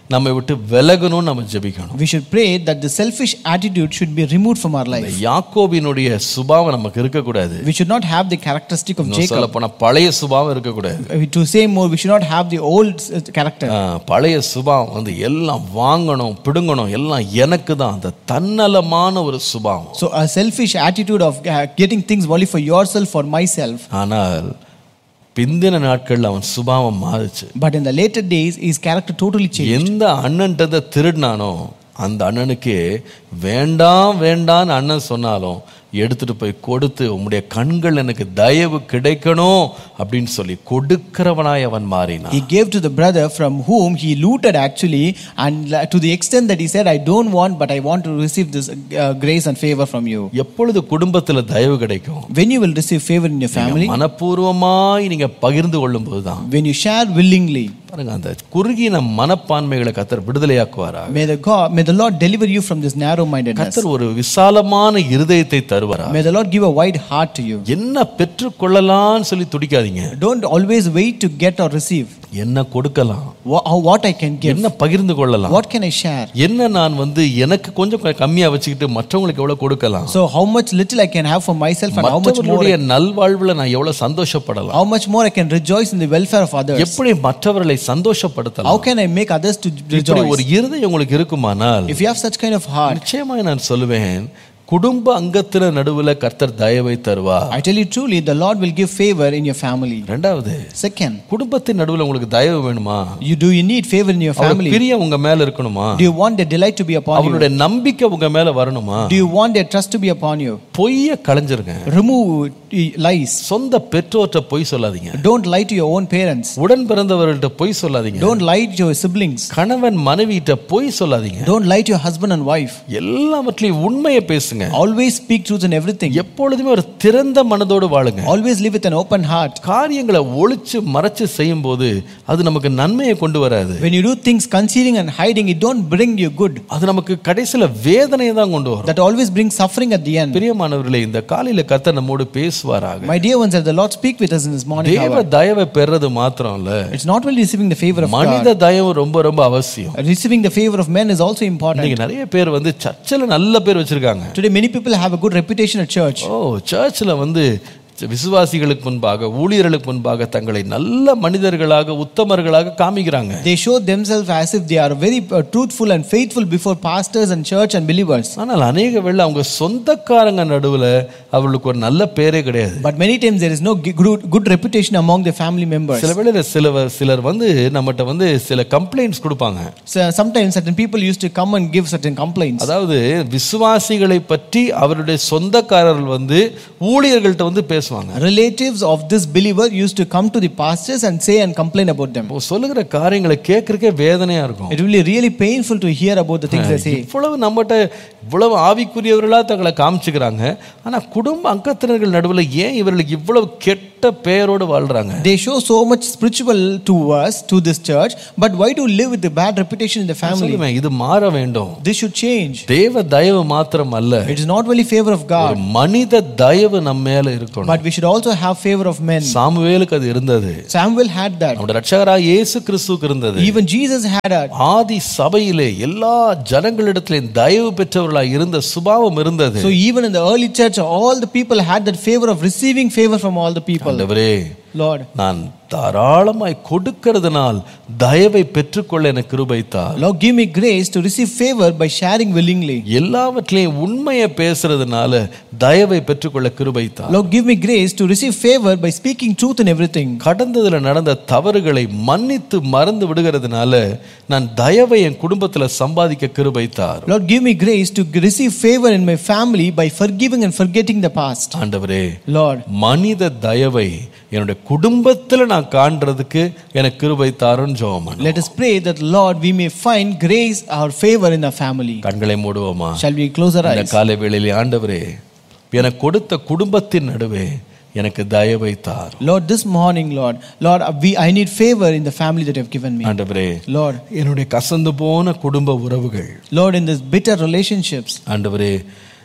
நம்மை விட்டு விலகணும்னு நம்ம ஜெபிக்கணும் We should pray that the selfish attitude should be removed from our இந்த life. யாக்கோபினுடைய சுபாவம் நமக்கு இருக்கக்கூடாது We should not have the characteristic of சொல்ல Jacob. போனா பழைய சுபாவம் இருக்கக்கூடாது Uh, To say more, we should not have the old uh, character. ஆ, பழைய சுபாவம் வந்து எல்லாம் வாங்கணும் பிடுங்கணும் எல்லாம் எனக்கு தான் அந்த தன்னலமான ஒரு சுபாவம் So a selfish attitude of uh, getting things only for yourself, for myself. ஆனால் பிந்தின நாட்கள்ல அவன் சுபாவம் மாறுச்சு But in the later days, his character totally changed. எந்த அண்ணன்ட்டதை திருடினானோ அந்த அண்ணனுக்கு வேண்டாம் வேண்டான்னு அண்ணன் சொன்னாலும் எடுத்துட்டு போய் கொடுத்து உம்முடைய கண்கள் எனக்கு தயவு கிடைக்கணும் அப்படின்னு சொல்லி கொடுக்கிறவனாய் அவன் மாறினான் He gave to the brother from whom he looted actually, and la- to the extent that he said, I don't want, but I want to receive this uh, grace and favor from you. எப்பொழுது குடும்பத்துல தயவு கிடைக்கும் When you will receive favor in your family, மனப்பூர்வமாய் நீங்க பகிர்ந்து கொள்ளும் போதுதான் when you share willingly, பாருங்க அந்த குறுகின மனப்பான்மைகளை கத்தர் விடுதலையாக்குவாரா may the God, may the Lord deliver you from this narrow-mindedness. கத்தர் ஒரு விசாலமான இருதயத்தை தருவாரா May the Lord give a wide heart to you. என்ன பெற்றுக்கொள்ளலாம்னு சொல்லி துடிக்காதீங்க Don't always wait to get or receive. என்ன கொடுக்கலாம் Wha- how- What I can give, என்ன பகிர்ந்து கொள்ளலாம் what can I share? என்ன நான் வந்து எனக்கு கொஞ்சம் கம்மியா வச்சுக்கிட்டு மற்றவங்களுக்கு எவ்வளவு கொடுக்கலாம் So how much little I can have for myself and how much more, மற்றவர்களுடைய நல்வாழ்வுல நான் எவ்வளவு சந்தோஷப்படலாம் how much more I can rejoice in the welfare of others. எப்படி மற்றவர்களை How சந்தோஷப்படுத்தலாம் can I make others to இப்படி rejoice? ஒரு இருதயம் உங்களுக்கு இருக்குமானால் If you have such kind of heart, நிச்சயமாய் நான் சொல்லுவேன் குடும்ப அங்கத்தின நடுவுல கர்த்தர் தயவை தருவார் I tell you truly, the Lord will give favor in your family. ரெண்டாவது Second, குடும்பத்தின் நடுவுல உங்களுக்கு தயவு வேணுமா you do you need favor in your அவருடைய family? பிரியம் உங்க மேல இருக்கணுமா Do you want their delight to be upon you? அவருடைய நம்பிக்கை உங்க மேல வரணுமா Do you want their trust to be upon you? பொய்ய களைஞ்சிருங்க Remove uh, lies. சொந்த பெற்றோர்கிட்ட பொய் சொல்லாதீங்க Don't lie to your own parents. உடன் பிறந்தவர்கள்ட்ட பொய் சொல்லாதீங்க Don't lie to your siblings. கணவன் மனைவிட்ட பொய் சொல்லாதீங்க Don't lie to your husband and wife. எல்லாவற்றையும் உண்மையை பேசுங்க Always speak truth in everything. எப்பொழுதுமே ஒரு திறந்த மனதோடு வாழுங்க Always live with an open heart. காரியங்களை ஒளிச்சு மறைச்சு செய்யும் போது அது நமக்கு நன்மையை கொண்டு வராது When you do things concealing and hiding, it don't bring you good. அது நமக்கு கடைசியில வேதனையை தான் கொண்டு வரும் That always brings suffering at the end. பிரியமானவர்களே இந்த காலையில கர்த்தர் நம்மோடு பேசுவாராக My dear ones, that the Lord speak with us in this morning தேவ hour. தயவை பெறது மாத்திரம் இல்ல It's not only receiving the favor of God. மனித தயவு ரொம்ப ரொம்ப அவசியம் Receiving the favor of men is also important. இன்னைக்கு நிறைய பேர் வந்து சர்ச்சில் நல்ல பேர் வச்சிருக்காங்க Today, many people have a good reputation at church. ஓ சர்ச்சில் வந்து விசுவாசிகளுக்கு முன்பாக ஊழியர்களுக்கு முன்பாக தங்களை நல்ல மனிதர்களாக உத்தமர்களாக காமிக்கிறாங்க They show themselves as if they are very uh, truthful and faithful before pastors and church and believers. ஆனால் அநேக வேளை அவங்க சொந்தக்காரங்க நடுவுல அவர்களுக்கு ஒரு நல்ல பேரே கிடையாது But many times there is no g- good, good reputation among the family members. சில வேளையில சில சிலர் வந்து நம்மகிட்ட வந்து சில கம்ப்ளைண்ட்ஸ் கொடுப்பாங்க So sometimes certain people used to come and give certain complaints. அதாவது விசுவாசிகளை பற்றி அவருடைய சொந்தக்காரர்கள் வந்து ஊழியர்கள்ட்ட வந்து பேசுவாங்க Relatives of this believer used to come to the pastors and say and complain about them. இப்போ சொல்லுகிற காரியங்களை கேட்கறக்கே வேதனையா இருக்கும் It will be really painful to hear about the things they say. இவ்வளவு நம்மகிட்ட இவ்வளவு ஆவிக்குரியவர்களா தங்களை காமிச்சுக்கிறாங்க ஆனா குடும்ப அங்கத்தினர்கள் நடுவுல ஏன் இவர்களுக்கு இவ்வளவு கெட்ட பெயரோடு வாழ்றாங்க They show so much spiritual to us, to this church, but why do live with a bad reputation in the family? சொல்லுவேன், இது மாற வேண்டும் This should change. தேவ தயவு மாத்திரம் அல்ல It is not only favor of ஒரு God, மனித தயவு நம்ம மேல இருக்கணும் but we should also have favor of men. சாமுவேலுக்கு அது இருந்தது Samuel had that. நம்முடைய ரட்சகராக இயேசு கிறிஸ்துவுக்கு இருந்தது Even Jesus had that. ஆதி சபையிலே எல்லா ஜனங்களிடத்திலும் தயவு பெற்றவர்களாய் இருந்த சுபாவம் இருந்தது So even in the early church, all the people had that favor of receiving favor from all the people. ஆண்டவரே Lord, நான் தாராளமாய் கொடுக்கிறதுனால் தயவை பெற்றுக்கொள்ள எனக்கு கிருபைத்தார் Lord, give me grace to receive favor by sharing willingly. எல்லாவற்றிலையும் உண்மையை பேசுறதுனால தயவை பெற்றுக்கொள்ள கிருபைத்தார் Lord, give me grace to receive favor by speaking truth in everything. கடந்ததுல நடந்த தவறுகளை மன்னித்து மறந்து விடுகிறதுனால நான் தயவை என் குடும்பத்துல சம்பாதிக்க கிருபைத்தார் Lord, give me grace to receive favor in my family by forgiving and forgetting the past. ஆண்டவரே Lord, மனித தயவை என்னுடைய குடும்பத்துல நான் காண்றதுக்கு எனக்கு கிருபை தாருன்னு ஜெபம் பண்ணு. let us pray that, Lord, we may find grace or favor in our family. கண்களை மூடுவோமா Shall we close our இந்த eyes? காலை வேளையிலே ஆண்டவரே எனக்கு கொடுத்த குடும்பத்தின் நடுவே எனக்கு தயவை தார் Lord, this morning, Lord, Lord, we, I need favor in the family that you have given me. ஆண்டவரே Lord, என்னுடைய கசந்து போன குடும்ப உறவுகள் Lord, in these bitter relationships, ஆண்டவரே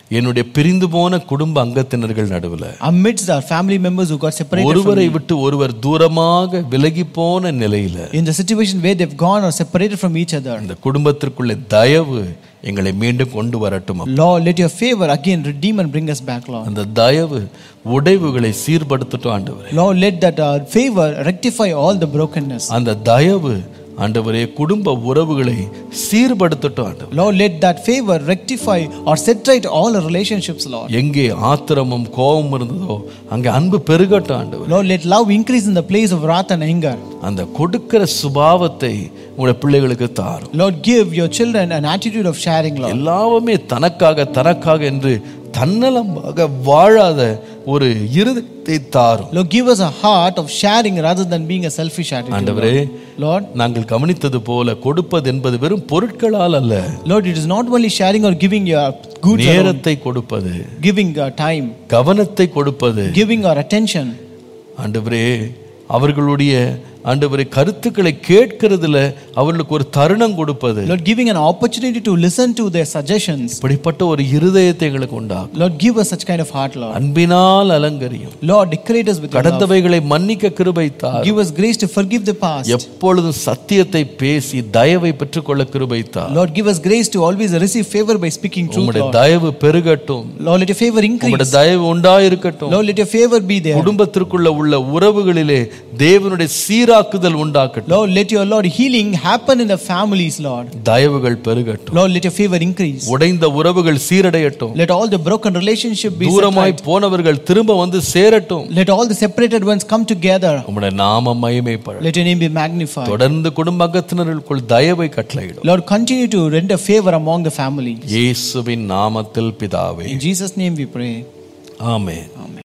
என்னுடைய பிரிந்து போன குடும்ப அங்கத்தினர்கள் நடுவில் Amidst our family members who got separated from ஒருவரை me, விட்டு ஒருவர் தூரமாக விலகி போன நிலையில in the situation where they've gone or separated from each other, அந்த குடும்பத்திற்குள்ள தயவு எங்களை மீண்டும் கொண்டு வரட்டும் அப்பா. Lord, let your favor again redeem and bring us back, Lord. அந்த தயவு உடைவுகளை சீர்படுத்தட்டும் ஆண்டவரே Lord, let that uh, favor rectify all the brokenness. அந்த தயவு ஆண்டவரே குடும்ப உறவுகளை சீர்படுத்தட்டும் ஆண்டவர் Lord, let that favor rectify or set right all our relationships, Lord. எங்கே ஆத்திரமும் கோபம் இருந்ததோ அங்கே அன்பு பெருகட்டும் ஆண்டவர் Lord, let love increase in the place of wrath and anger. அந்த கொடுக்கிற சுபாவத்தை உங்களுடைய பிள்ளைகளுக்கு தாரும் Lord, give your children an attitude of sharing, Lord. எல்லாமே தனக்காக தனக்காக என்று தன்னலமாக வாழாத ஒரு இருதயத்தை தாரும் Lord, give us a heart of sharing rather than being a selfish attitude. ஆண்டவரே Lord, நாங்கள் கவனித்தது போல கொடுப்பது என்பது வெறும் பொருட்களால் அல்ல Lord, it is not only sharing or giving your goods, alone, நேரத்தை கொடுப்பது giving our time, கவனத்தை கொடுப்பது giving our attention. ஆண்டவரே அவர்களுடைய ஆண்டவரே கருத்துக்களை கேட்கிறதுல அவர்களுக்கு ஒரு தருணம் கொடுப்பது Lord, giving an opportunity to listen to their suggestions. இப்படிப்பட்ட ஒரு இருதயத்தை எங்களுக்கு உண்டாகும் Lord, give us such kind of heart, Lord. அன்பினால் அலங்கரியும் Lord, decorate us with your love. கடந்தவைகளை மன்னிக்க கிருபைத்தார் Give us grace to forgive the past. எப்பொழுதும் சத்தியத்தை பேசி தயவை பெற்றுக்கொள்ள கிருபைத்தார் Lord, give us grace to always receive favor by speaking truth, உம்முடைய Lord. தயவு பெருகட்டும் Lord, let your favor உம்முடைய increase. தயவு உண்டாயிருக்கட்டும் Lord, let your favor be there. குடும்பத்திற்குள்ள உள்ள உறவுகளிலே தேவனுடைய சீராக்குதல் உண்டாக்கட்டும் Lord, let your Lord healing happen in the families, Lord. தயவுகள் பெருகட்டும் Lord, let your favor increase. உடைந்த உறவுகள் சீரடையட்டும் Let all the broken relationship be set தூரமாய் right. போனவர்கள் திரும்ப வந்து சேரட்டும் Let all the separated ones come together. உம்முடைய நாம மகிமைப்படும் Let your name be magnified. தொடர்ந்து குடும்ப அங்கத்தினருக்குள் தயவை கட்டளையிடும் Lord, continue to render favor among the family. இயேசுவின் நாமத்தில் பிதாவே In Jesus' name we pray. Amen